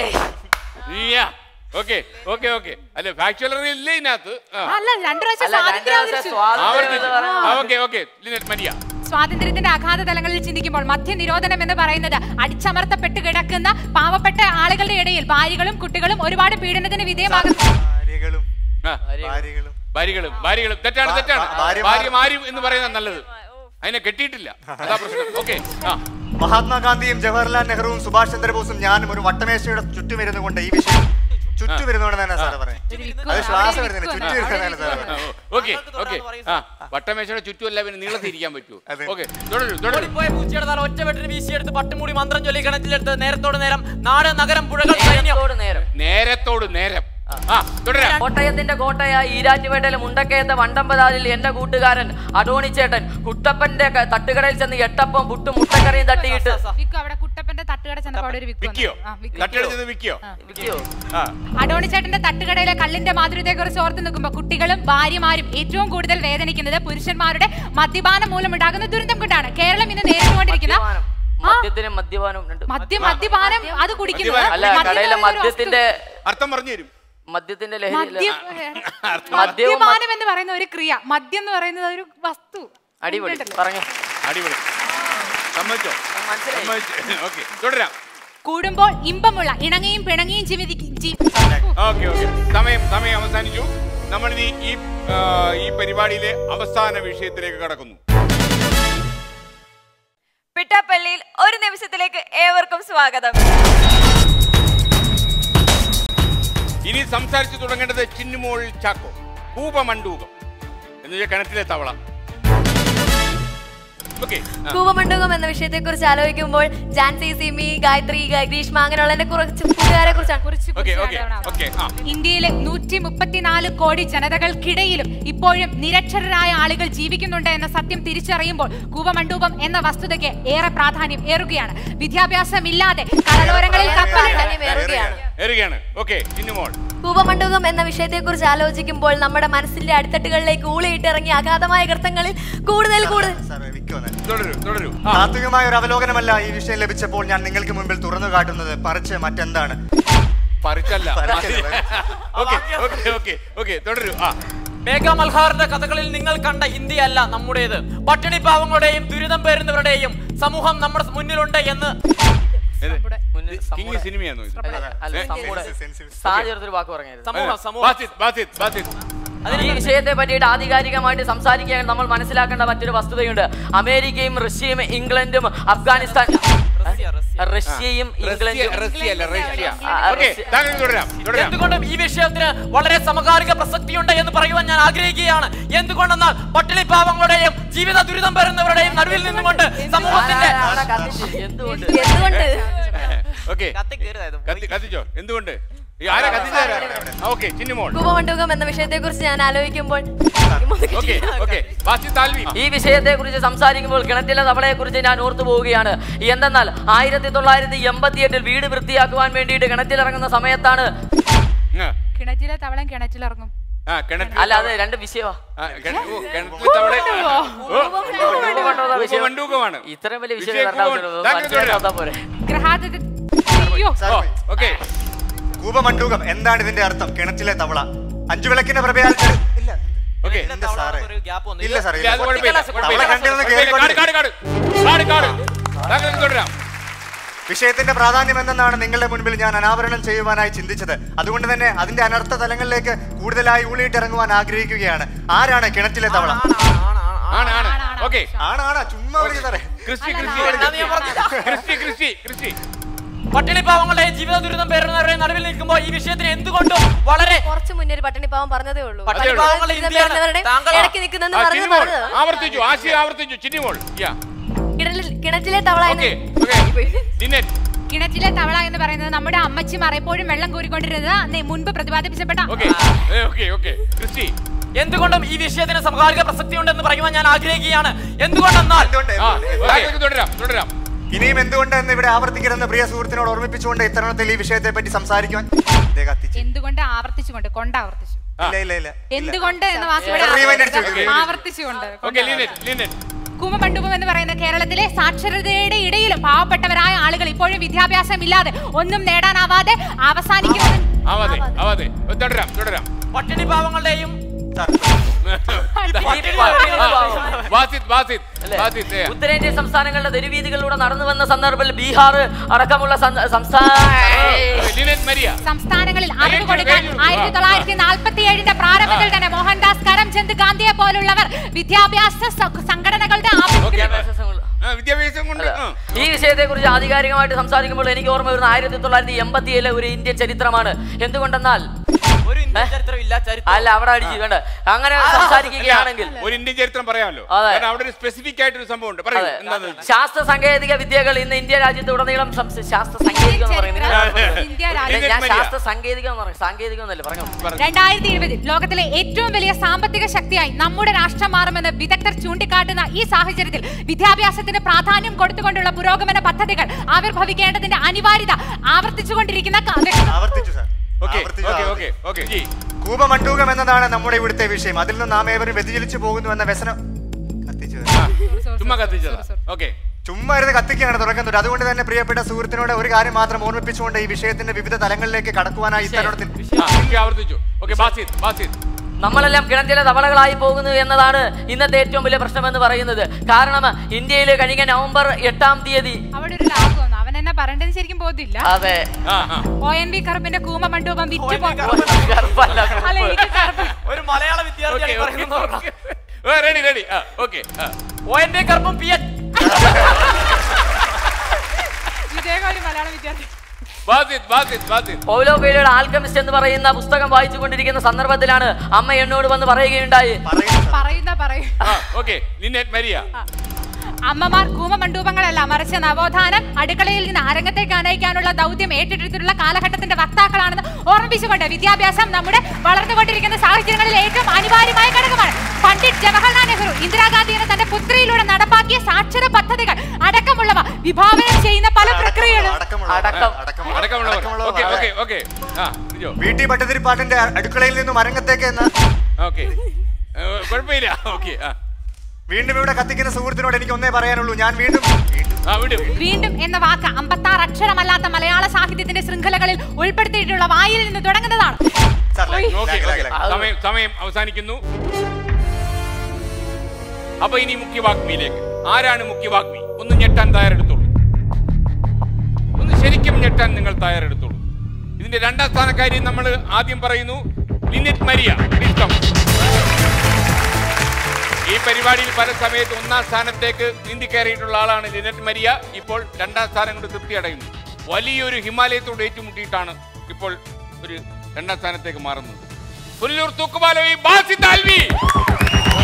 ആയേ. ഓക്കെ ഓക്കെ ഓക്കെ അല്ല ഫാക്ച്വൽ ഇല്ലേ ഇതിനകത്ത് ആ. അല്ല രണ്ടു പ്രാവശ്യം അല്ല, രണ്ട് സ്വാതന്ത്ര്യം ദിവസം ആചരിച്ചു. സ്വാതന്ത്ര്യം ആവർത്തിച്ചു എന്ന് പറയുന്നത് ഓക്കെ ഓക്കെ ലിനറ്റ് മരിയ സ്വാതന്ത്ര്യത്തിന്റെ ആഘാത തലങ്ങളിൽ ചിന്തിക്കുമ്പോൾ മദ്യനിരോധനം എന്ന് പറയുന്നത് അടിച്ചമർത്തപ്പെട്ട് കിടക്കുന്ന പാവപ്പെട്ട ആളുകളുടെ ഇടയിൽ ഭാര്യകളും കുട്ടികളും ഒരുപാട് പീഡനത്തിന് വിധേയമാകുന്നു ഭാര്യകളും ആ ഭാര്യകളും ഭാര്യകളും ഭാര്യകളും തെറ്റാണ് ഭാ- തെറ്റാണ് ഭാ- ഭാര്യമാർ- ഭാര്യമാരും എന്ന് പറയുന്നത് നല്ലത് അതിനെ കെട്ടിയിട്ടില്ല അതാ പ്രശ്നം ഓക്കെ ആ മഹാത്മാഗാന്ധിയും ജവഹർലാൽ നെഹ്റുവും സുഭാഷ് ചന്ദ്രബോസും ഞാനും ഒരു വട്ടമേശയുടെ ചുറ്റും ഇരുന്നു കൊണ്ട് ഈ വിഷയം ചുറ്റും ഇരുന്നുകൊണ്ടെന്നാണ് സാറ് പറയുന്നത് അത് ശ്വാസം വരുന്നില്ല ചുറ്റും ഇരുന്നതാണ് സാറ് പറയുന്നത് ഓക്കെ ഓക്കെ ആ വട്ടമേശയുടെ ചുറ്റുമല്ല പിന്നെ നീളത്തിരിക്കാൻ പറ്റൂ അതെ. ഓക്കെ തുടരൂ തുടരൂ ഓടിപ്പോയ പൂച്ചയുടെ തല ഒറ്റ വെട്ടിന് വീശിയെടുത്ത് പട്ടുമൂടി മന്ത്രം ചൊല്ലി കിണറ്റിലെടുത്ത് നേരത്തോട് നേരം നാട് നഗരം പുഴകൾ സൈന്യം നേരത്തോട് നേരം നേരത്തോട് നേരം ആ തുടരാം കോട്ടയത്തിന്റെ കോട്ടയായ ഈരാറ്റുപേട്ടയിലെ മുണ്ടക്കയത്തെ വണ്ടമ്പതാലിൽ എന്റെ കൂട്ടുകാരൻ അടോണിച്ചേട്ടൻ കുട്ടപ്പന്റെ ക- തട്ടുകടയിൽ ചെന്ന് എട്ടപ്പം പുട്ടും മുട്ടക്കറിയും തട്ടിയിട്ട് വിക്കു അവിടെ കുട്ടപ്പന്റെ തട്ടുകട ചെന്നപ്പോ അവിടെ ഒരു വിക്കു വിക്കിയോ വന്നു. ആ, വിക്കു. തട്ടെടുത്തത് വിക്കിയോ വിളിക്കോ? ആ അടോണിച്ചേട്ടന്റെ തട്ടുകടയിലെ കള്ളിന്റെ മാധുര്യത്തെ കുറിച്ച് ഓർത്ത് നിൽക്കുമ്പോൾ കുട്ടികളും ഭാര്യമാരും ഏറ്റവും കൂടുതൽ വേദനിക്കുന്നത് പുരുഷന്മാരുടെ മദ്യപാനം മൂലം ഉണ്ടാകുന്ന ദുരന്തം കൊണ്ടാണ് കേരളം ഇന്ന് നേരിട്ടുകൊണ്ടിരിക്കുന്ന മദ്യപാനം. ആ, മദ്യത്തിനും മദ്യപാനവും രണ്ട് മദ്യം മദ്യപാനം അത് കുടിക്കുന്നത് മദ്യപാനം. അല്ല മദ്യം കടയിലെ എന്ന് പറയുന്ന ഒരു മദ്യത്തിന്റെ അർത്ഥം പറഞ്ഞു തരും മദ്യത്തിന്റെ ലഹരി മദ്യം മദ്യവും മ- മദ്യപാനം എന്ന് പറയുന്ന ഒരു ക്രിയ മദ്യം എന്ന് പറയുന്നത് ഒരു വസ്തു അടിപൊളി ഉണ്ടല്ലോ. പറഞ്ഞു അടിപൊളി സമ്മതിച്ചോ മനസ്സിലായി സമ്മതിച്ചു ഓക്കെ തുടരാം കൂടുമ്പോൾ ഇമ്പമുള്ള ഇണങ്ങിയും പിണങ്ങിയും ജീവിക്കും ഓക്കെ ഓക്കെ സമയം സമയം അവസാനിച്ചു നമ്മളിനി ഈ ആ, ഈ പരിപാടിയിലെ അവസാന വിഷയത്തിലേക്ക് കടക്കുന്നു പിട്ടാപ്പള്ളിയിൽ ഒരു നിമിഷത്തിലേക്ക് ഏവർക്കും സ്വാഗതം ഇനി സംസാരിച്ചു തുടങ്ങേണ്ടത് ചിന്നുമോൾ ചാക്കോ കൂപമണ്ടൂകം എന്ന് വെച്ചാൽ കിണറ്റിലെ തവള ഓക്കെ കൂപമണ്ഡകം എന്ന വിഷയത്തെക്കുറിച്ച് ആലോചിക്കുമ്പോൾ ജാൻസി സിമി ഗായത്രി ഗ- ഗ്രീഷ്മ അങ്ങനെയുള്ള എന്റെ കുറച്ച് കൂട്ടുകാരെ കുറിച്ചാണ് കുറിച്ച് ഓക്കെ കുറിച്ച് ഓക്കെ അറിയണം. ഓക്കെ ആ ഇന്ത്യയിലെ നൂറ്റി മുപ്പത്തിനാല് കോടി ജനതകൾക്കിടയിലും ഇപ്പോഴും നിരക്ഷരരായ ആളുകൾ ജീവിക്കുന്നുണ്ട് എന്ന സത്യം തിരിച്ചറിയുമ്പോൾ കൂവമണ്ഡൂപം എന്ന വസ്തുതയ്ക്ക് ഏറെ പ്രാധാന്യം ഏറുകയാണ് വിദ്യാഭ്യാസമില്ലാതെ കടലോരങ്ങളിൽ കപ്പലിട്ട് പ്രാധാന്യം ഏറുകയാണ് ഏറുകയാണ് ഓക്കെ ചിന്നുമോൾ കൂപമണ്ഡകം എന്ന വിഷയത്തെക്കുറിച്ച് ആലോചിക്കുമ്പോൾ നമ്മുടെ മനസ്സിന്റെ അടിത്തട്ടുകളിലേക്ക് ഊളിയിട്ടിറങ്ങിയ അഗാധമായ ഗർത്തങ്ങളിൽ കൂടുതൽ കൂടുതൽ സാറേ വിക്ക് വന്നേ തുടരൂ തുടരൂ ആ താത്വികമായ ഒരു അവലോകനമല്ല ഈ വിഷയം ലഭിച്ചപ്പോൾ ഞാൻ നിങ്ങൾക്ക് മുമ്പിൽ തുറന്നു കാട്ടുന്നത് പറിച്ച് മറ്റെന്താണ് പറിച്ചല്ല പറിച്ചല്ല. ഓക്കെ ഓക്കെ ഓക്കെ ഓക്കെ തുടരൂ ആ മേഘ മൽഹാറിന്റെ കഥകളിൽ നിങ്ങൾ കണ്ട ഇന്ത്യ അല്ല നമ്മുടേത് പട്ടിണി പാവങ്ങളുടെയും ദുരിതം പേരുന്നവരുടെയും സമൂഹം നമ്മുടെ മുന്നിലുണ്ട് എന്ന് ഏത്? മുന്നിൽ കിങ് നമ്മുടെ- സിനിമയാണോ ഇത് അല്ല ഏ? നമ്മുടെ സെൻസിറ്റീവ്. സാഹചര്യത്തിൽ വാക്ക് പറഞ്ഞത് സമൂഹം സമൂഹം ബാസിത് ബാസിത് ബാസിത് ഈ വിഷയത്തെ പറ്റിയിട്ട് ആധികാരികമായിട്ട് സംസാരിക്കാൻ നമ്മൾ മനസ്സിലാക്കേണ്ട മറ്റൊരു വസ്തുതയുണ്ട് അമേരിക്കയും റഷ്യയും ഇംഗ്ലണ്ടും അഫ്ഗാനിസ്ഥാൻ റഷ്യ, റഷ്യ. റഷ്യയും റഷ്യ ഇംഗ്ലണ്ടും റഷ്യ അല്ല റഷ്യ ആ, ഓക്കെ റഷ്യ. താങ്കൾ തുടരാം തുടരാം എന്തുകൊണ്ടും ഈ വിഷയത്തിന് വളരെ സമകാലിക പ്രസക്തിയുണ്ട് എന്ന് പറയുവാൻ ഞാൻ ആഗ്രഹിക്കുകയാണ് എന്തുകൊണ്ടെന്നാൽ പട്ടിണി പാവങ്ങളുടെയും ജീവിത ദുരിതം വരുന്നവരുടെയും നടുവിൽ നിന്നുകൊണ്ട് സമൂഹത്തിന്റെ ആടാ കത്തിച്ച്. എന്തുകൊണ്ട് എന്തുകൊണ്ട് ഓക്കെ കത്തി കത്തിച്ചോ എന്തുകൊണ്ട് ഈ ആരാ കത്തിച്ചാരാ ഓക്കെ ചിന്നിമോൾ കൂപമണ്ഡൂകം എന്ന വിഷയത്തെ കുറിച്ച് ഞാൻ ആലോചിക്കുമ്പോൾ ഓക്കെ ഓക്കെ ബാസി താൽവി ഈ വിഷയത്തെ കുറിച്ച് സംസാരിക്കുമ്പോൾ കിണറ്റിലെ തവളയെ കുറിച്ച് ഞാൻ ഓർത്തു പോവുകയാണ് എന്തെന്നാൽ ആയിരത്തി തൊള്ളായിരത്തി എൺപത്തി എട്ടിൽ വീട് വൃത്തിയാക്കുവാൻ വേണ്ടിയിട്ട് കിണറ്റിലിറങ്ങുന്ന സമയത്താണ് കിണറ്റിലെ തവളം കിണറ്റിലിറങ്ങും ആ കിണറ്റ് അല്ല അത് രണ്ട് വിഷയമാ ആ, കിണ- ഓ, കിണറ്റിലെ തവളെ ഓ, കൂപമണ്ഡൂകമാണ് ഇത്രയും വലിയ വിഷയം വിഷയം വരേണ്ട കൂപം- ആവശ്യമില്ല. താങ്കൾ മനസ്സിലാക്കാത്ത തുടരാം. പോരെ ഗ്രഹാതി അയ്യോ സാർ, ഓ ഓക്കെ കൂപമണ്ഡൂകം എന്താണ് ഇതിന്റെ അർത്ഥം കിണറ്റിലെ തവള അഞ്ചു വിളക്കിന്റെ പ്രഭയാൽ ചെറു- ഇല്ല ഓക്കെ എന്താ സാറേ ഒരു ഗ്യാപ്പ് വന്നു ഇല്ല സാറേ ഇല്ല, അത് കുഴപ്പമില്ല, തവള കുഴപ്പമില്ല. കണ്ടിൽ നിന്ന് കുഴപ്പമില്ല. കാട്, കാട്, കാട്. കാട്, കാട്. താങ്കൾ തുടരാം വിഷയത്തിന്റെ പ്രാധാന്യം എന്തെന്നാണ് നിങ്ങളുടെ മുൻപിൽ ഞാൻ അനാവരണം ചെയ്യുവാനായി ചിന്തിച്ചത് അതുകൊണ്ട് തന്നെ അതിന്റെ അനർത്ഥ തലങ്ങളിലേക്ക് കൂടുതലായി ഊളിയിട്ടിറങ്ങുവാൻ ആഗ്രഹിക്കുകയാണ് ആരാണ് കിണറ്റിലെ തവള ആണ് ആണ് ഓക്കെ ആണാണ് ചുമ്മാ വിളിച്ച് സാറേ ക്രിസ്റ്റി ക്രിസ്റ്റി എന്നാ നീ പറഞ്ഞത്? ക്രിസ്റ്റി ക്രിസ്റ്റി ക്രിസ്റ്റി പട്ടിണി പാവങ്ങളുടെയും ജീവിത ദുരിതം പേരുന്നവരുടെയും നടുവിൽ നിൽക്കുമ്പോൾ ഈ വിഷയത്തിന് എന്തുകൊണ്ടും വളരെ കുറച്ച് മുന്നേ ഒരു പട്ടിണി പാവം പറഞ്ഞതേ ഉള്ളൂ പട്ടിണി പട്ടിണി പാവങ്ങൾ പാവം ഇന്ത്യയാണ്. വരുന്നവരുടെ താങ്കൾ- ഇടയ്ക്ക് നിൽക്കുന്നെന്ന് ആ, പറഞ്ഞു ചിന്നിമോൾ പറഞ്ഞത് ആവർത്തിച്ചു ആശയ ആവർത്തിച്ചു ചിന്നിമോൾ യാ കിണറ്റിൽ- കിണറ്റിലെ തവള ഓക്കെ എന്ന് ഓക്കെ ലിനറ്റ് കിണറ്റിലെ തവള എന്ന് പറയുന്നത് നമ്മുടെ അമ്മച്ചിമാർ എപ്പോഴും വെള്ളം കോരിക്കൊണ്ടിരുന്നത് അന്ന് മുൻപ് പ്രതിപാദിപ്പിച്ചപ്പെട്ട ഓക്കെ ഓക്കെ ഓക്കെ ക്രിസ്റ്റി എന്തുകൊണ്ടും ഈ വിഷയത്തിന് സമകാലിക പ്രസക്തി ഉണ്ടെന്ന് പറയുവാൻ ഞാൻ ആഗ്രഹിക്കുകയാണ് എന്തുകൊണ്ടെന്നാൽ എന്തുകൊണ്ട് ആ എന്തുകൊണ്ട്? താങ്കൾക്ക് തുടരാം തുടരാം ഇനിയും എന്തുകൊണ്ട് എന്ന് ഇവിടെ ആവർത്തിക്കരുതെന്ന് പ്രിയ സുഹൃത്തിനോട് ഓർമ്മിപ്പിച്ചുകൊണ്ട് ഇത്തരണത്തിൽ ഈ വിഷയത്തെ പറ്റി സംസാരിക്കുവാൻ ദേ കത്തിച്ച്. എന്തുകൊണ്ട് ആവർത്തിച്ചുകൊണ്ട് കൊണ്ടാവർത്തിച്ചു ഇല്ല ഇല്ല ഇല്ല എന്തുകൊണ്ട് എന്ന് വാസിയുടെ Rewind അടിച്ചു വിടും. ആവർത്തിച്ചുകൊണ്ട് ഓക്കെ ലിനറ്റ് ലിനറ്റ് കൂമമണ്ഡപം എന്ന് പറയുന്ന കേരളത്തിലെ സാക്ഷരതയുടെ ഇടയിലും പാവപ്പെട്ടവരായ ആളുകൾ ഇപ്പോഴും വിദ്യാഭ്യാസം ഇല്ലാതെ ഒന്നും നേടാനാവാതെ അവസാനിക്കുന്നത് ആവാതെ ആവാതെ തുടരാം തുടരാം പട്ടിണി പാവങ്ങളുടെയും സാർ, വാസിത് വാസിത് അല്ലേ? വാസിത് ഏ. ഉത്തരേന്ത്യൻ സംസ്ഥാനങ്ങളുടെ തെരുവീതികളിലൂടെ നടന്നു വന്ന സന്ദർഭത്തിൽ ബീഹാർ അടക്കമുള്ള സന്ദ- സംസ്ഥാന ലിനറ്റ് മരിയ സംസ്ഥാനങ്ങളിൽ അറിവ് കഴിഞ്ഞു, കൊടുക്കാൻ കഴിഞ്ഞു. ആയിരത്തി തൊള്ളായിരത്തി നാൽപ്പത്തി ഏഴിന്റെ പ്രാരംഭത്തിൽ തന്നെ മോഹൻദാസ് കരംചന്ദ് ഗാന്ധിയെ പോലുള്ളവർ വിദ്യാഭ്യാസ സ- സംഘടനകളുടെ ആഭിമുഖ്യത്തിൽ വിദ്യാഭ്യാസ സംഘ- ആ, വിദ്യാഭ്യാസം കൊണ്ട് ആ. ഈ വിഷയത്തെ കുറിച്ച് ആധികാരികമായിട്ട് സംസാരിക്കുമ്പോൾ എനിക്ക് ഓർമ്മ വരുന്ന ആയിരത്തി തൊള്ളായിരത്തി എൺപത്തി ഏഴിലെ ഒരു ഇന്ത്യൻ ചരിത്രമാണ് എന്തുകൊണ്ടെന്നാൽ ഒരു ഇന്ത്യൻ ചരിത്രം ഇല്ല ചരിത്രം അല്ല അവിടെ അടിച്ചു വേണ്ട അങ്ങനെ സംസാരിക്കുകയാണെങ്കിൽ ഒരു ഇന്ത്യൻ ചരിത്രം പറയാമല്ലോ അതെ. കാരണം അവിടെ ഒരു സ്പെസിഫിക് ആയിട്ടൊരു സംഭവം ഉണ്ട് പറയൂ അതെ. എന്താന്ന് വെച്ചാൽ. ശാസ്ത്ര സാങ്കേതിക വിദ്യകൾ ഇന്ന് ഇന്ത്യ രാജ്യത്ത് ഉടനീളം സംസ- ശാസ്ത്ര സാങ്കേതികം എന്ന് പറയുന്നത് ചരിത്രം ഇന്ത്യ രാജ്യം ഞാൻ മര്യാദ. ശാസ്ത്ര സാങ്കേതികം എന്ന് പറയും സാങ്കേതികം എന്നല്ലേ പറഞ്ഞു രണ്ടായിരത്തി ഇരുപതിൽ ലോകത്തിലെ ഏറ്റവും വലിയ സാമ്പത്തിക ശക്തിയായി നമ്മുടെ രാഷ്ട്രം മാറുമെന്ന് വിദഗ്ധർ ചൂണ്ടിക്കാട്ടുന്ന ഈ സാഹചര്യത്തിൽ വിദ്യാഭ്യാസത്തിന് പ്രാധാന്യം കൊടുത്തുകൊണ്ടുള്ള പുരോഗമന പദ്ധതികൾ ആവിർഭവിക്കേണ്ടതിന്റെ അനിവാര്യത ആവർത്തിച്ചുകൊണ്ടിരിക്കുന്ന ക- ആവർത്തിച്ചു സാർ ഓക്കെ ആവർത്തിച്ചു, ഓക്കെ ആവർത്തിച്ചു. ഓക്കെ ഓക്കെ ജി കൂപമണ്ഡൂകം എന്നതാണ് നമ്മുടെ ഇവിടുത്തെ വിഷയം അതിൽ നിന്ന് നാം ഏവരും വ്യതിചലിച്ചു പോകുന്നു എന്ന വ്യസനം കത്തിച്ചു ആ, ചുമ്മാ കത്തിച്ചതാ ഓക്കെ ചുമ്മാ ഇരുന്ന് കത്തിക്കുകയാണ് തുടക്കം തൊട്ട് അതുകൊണ്ട് തന്നെ പ്രിയപ്പെട്ട സുഹൃത്തിനോട് ഒരു കാര്യം മാത്രം ഓർമ്മിപ്പിച്ചുകൊണ്ട് ഈ വിഷയത്തിന്റെ വിവിധ തലങ്ങളിലേക്ക് കടക്കുവാനായി ഇത്തരണത്തിൽ ആവർത്തിച്ചു ഓക്കെ ബാസിത് ബാസിത് നമ്മളെല്ലാം കിണറ്റിലെ തവളകളായി പോകുന്നു എന്നതാണ് ഇന്നത്തെ ഏറ്റവും വലിയ പ്രശ്നമെന്ന് പറയുന്നത് കാരണം ഇന്ത്യയിൽ കഴിഞ്ഞ നവംബർ എട്ടാം തീയതി അവിടെ ഒരു ലാഗ് വന്നു അവൻ എന്നെ പറയേണ്ടത് ശരിക്കും ബോധ്യമില്ല അതെ ആ ആ ഒ എൻ വി കറുപ്പിന്റെ കൂമ മണ്ഡപം വിറ്റ് പോ- ഗർഭമല്ല, അല്ല എനിക്ക് കറുപ്പ് ഒരു മലയാള ഓക്കെ വിദ്യാർത്ഥി ഓക്കെ റെഡി റെഡി ആ ഓക്കെ ആ ഒ എൻ വി കറുപ്പും പി എച്ച് ഇദ്ദേഹം ഒരു മലയാള വിദ്യാർത്ഥി ബാസിത് ബാസിത് ബാസിത് പൗലോ കൊയ്ലോയുടെ ആൽക്കമിസ്റ്റ് എന്ന് പറയുന്ന പുസ്തകം വായിച്ചുകൊണ്ടിരിക്കുന്ന സന്ദർഭത്തിലാണ് അമ്മ എന്നോട് വന്ന് പറയുകയുണ്ടായി പറയുന്ന പറയും ആ ഓക്കെ ലിനറ്റ് മരിയ അമ്മമാർ കൂമമണ്ഡൂപങ്ങളല്ല മറിച്ച് നവോത്ഥാനം അടുക്കളയിൽ നിന്ന് അരങ്ങത്തേക്ക് അനയിക്കാനുള്ള ദൗത്യം ഏറ്റെടുത്തിട്ടുള്ള കാലഘട്ടത്തിന്റെ വക്താക്കളാണെന്ന് ഓർമ്മിപ്പിച്ചുകൊണ്ട് വിദ്യാഭ്യാസം നമ്മുടെ വളർന്നുകൊണ്ടിരിക്കുന്ന സാഹചര്യങ്ങളിൽ ഏറ്റവും അനിവാര്യമായ ഘടകമാണ് പണ്ഡിറ്റ് ജവഹർലാൽ നെഹ്റു ഇന്ദിരാഗാന്ധി എന്ന തന്റെ പുത്രിയിലൂടെ നടപ്പാക്കിയ സാക്ഷര പദ്ധതികൾ അടക്കമുള്ളവ വിഭാവനം ചെയ്യുന്ന പല പ്രക്രിയകളും അടക്കം. അടക്കമുള്ളവർ ഓക്കെ ഓക്കെ ഓക്കെ ആ ലിജോ വീട്ടി ഭട്ടതിരിപ്പാട്ടിന്റെ അടുക്കളയിൽ നിന്നും അരങ്ങത്തേക്ക് എന്ന ഓക്കെ കുഴപ്പമില്ല ഓക്കെ ആ വീണ്ടും ഇവിടെ കത്തിക്കുന്ന സുഹൃത്തിനോട് എനിക്ക് ഒന്നേ പറയാനുള്ളൂ ഞാൻ വീണ്ടും വീണ്ടും ആ വിടും വീണ്ടും എന്ന വാക്ക് അമ്പത്താറ് അക്ഷരമല്ലാത്ത മലയാള സാഹിത്യത്തിന്റെ ശൃംഖലകളിൽ ഉൾപ്പെടുത്തിയിട്ടുള്ള വായിൽ നിന്ന് തുടങ്ങുന്നതാണ് sir, lag, okay lag, okay lag, lag. സമയം സമയം അവസാനിക്കുന്നു അപ്പൊ ഇനി മുഖ്യവാഗ്മിയിലേക്ക് ആരാണ് മുഖ്യവാഗ്മി ഒന്ന് ഞെട്ടാൻ തയ്യാറെടുത്തോളൂ ഒന്ന് ശരിക്കും ഞെട്ടാൻ നിങ്ങൾ തയ്യാറെടുത്തോളൂ ഇതിന്റെ രണ്ടാം സ്ഥാനക്കാരി നമ്മൾ ആദ്യം പറയുന്നു ലിനിറ്റ് മരിയ Please come. ഈ പരിപാടിയിൽ പല സമയത്ത് ഒന്നാം സ്ഥാനത്തേക്ക് നീന്തി കയറിയിട്ടുള്ള ആളാണ് ലിനറ്റ് മരിയ ഇപ്പോൾ രണ്ടാം സ്ഥാനം കൊണ്ട് തൃപ്തി അടയുന്നു വലിയൊരു ഹിമാലയത്തോട് ഏറ്റുമുട്ടിയിട്ടാണ് ഇപ്പോൾ ഒരു രണ്ടാം സ്ഥാനത്തേക്ക് മാറുന്നത് പുല്ലൂർ തൂക്കുപാലവി ബാസി താൽവി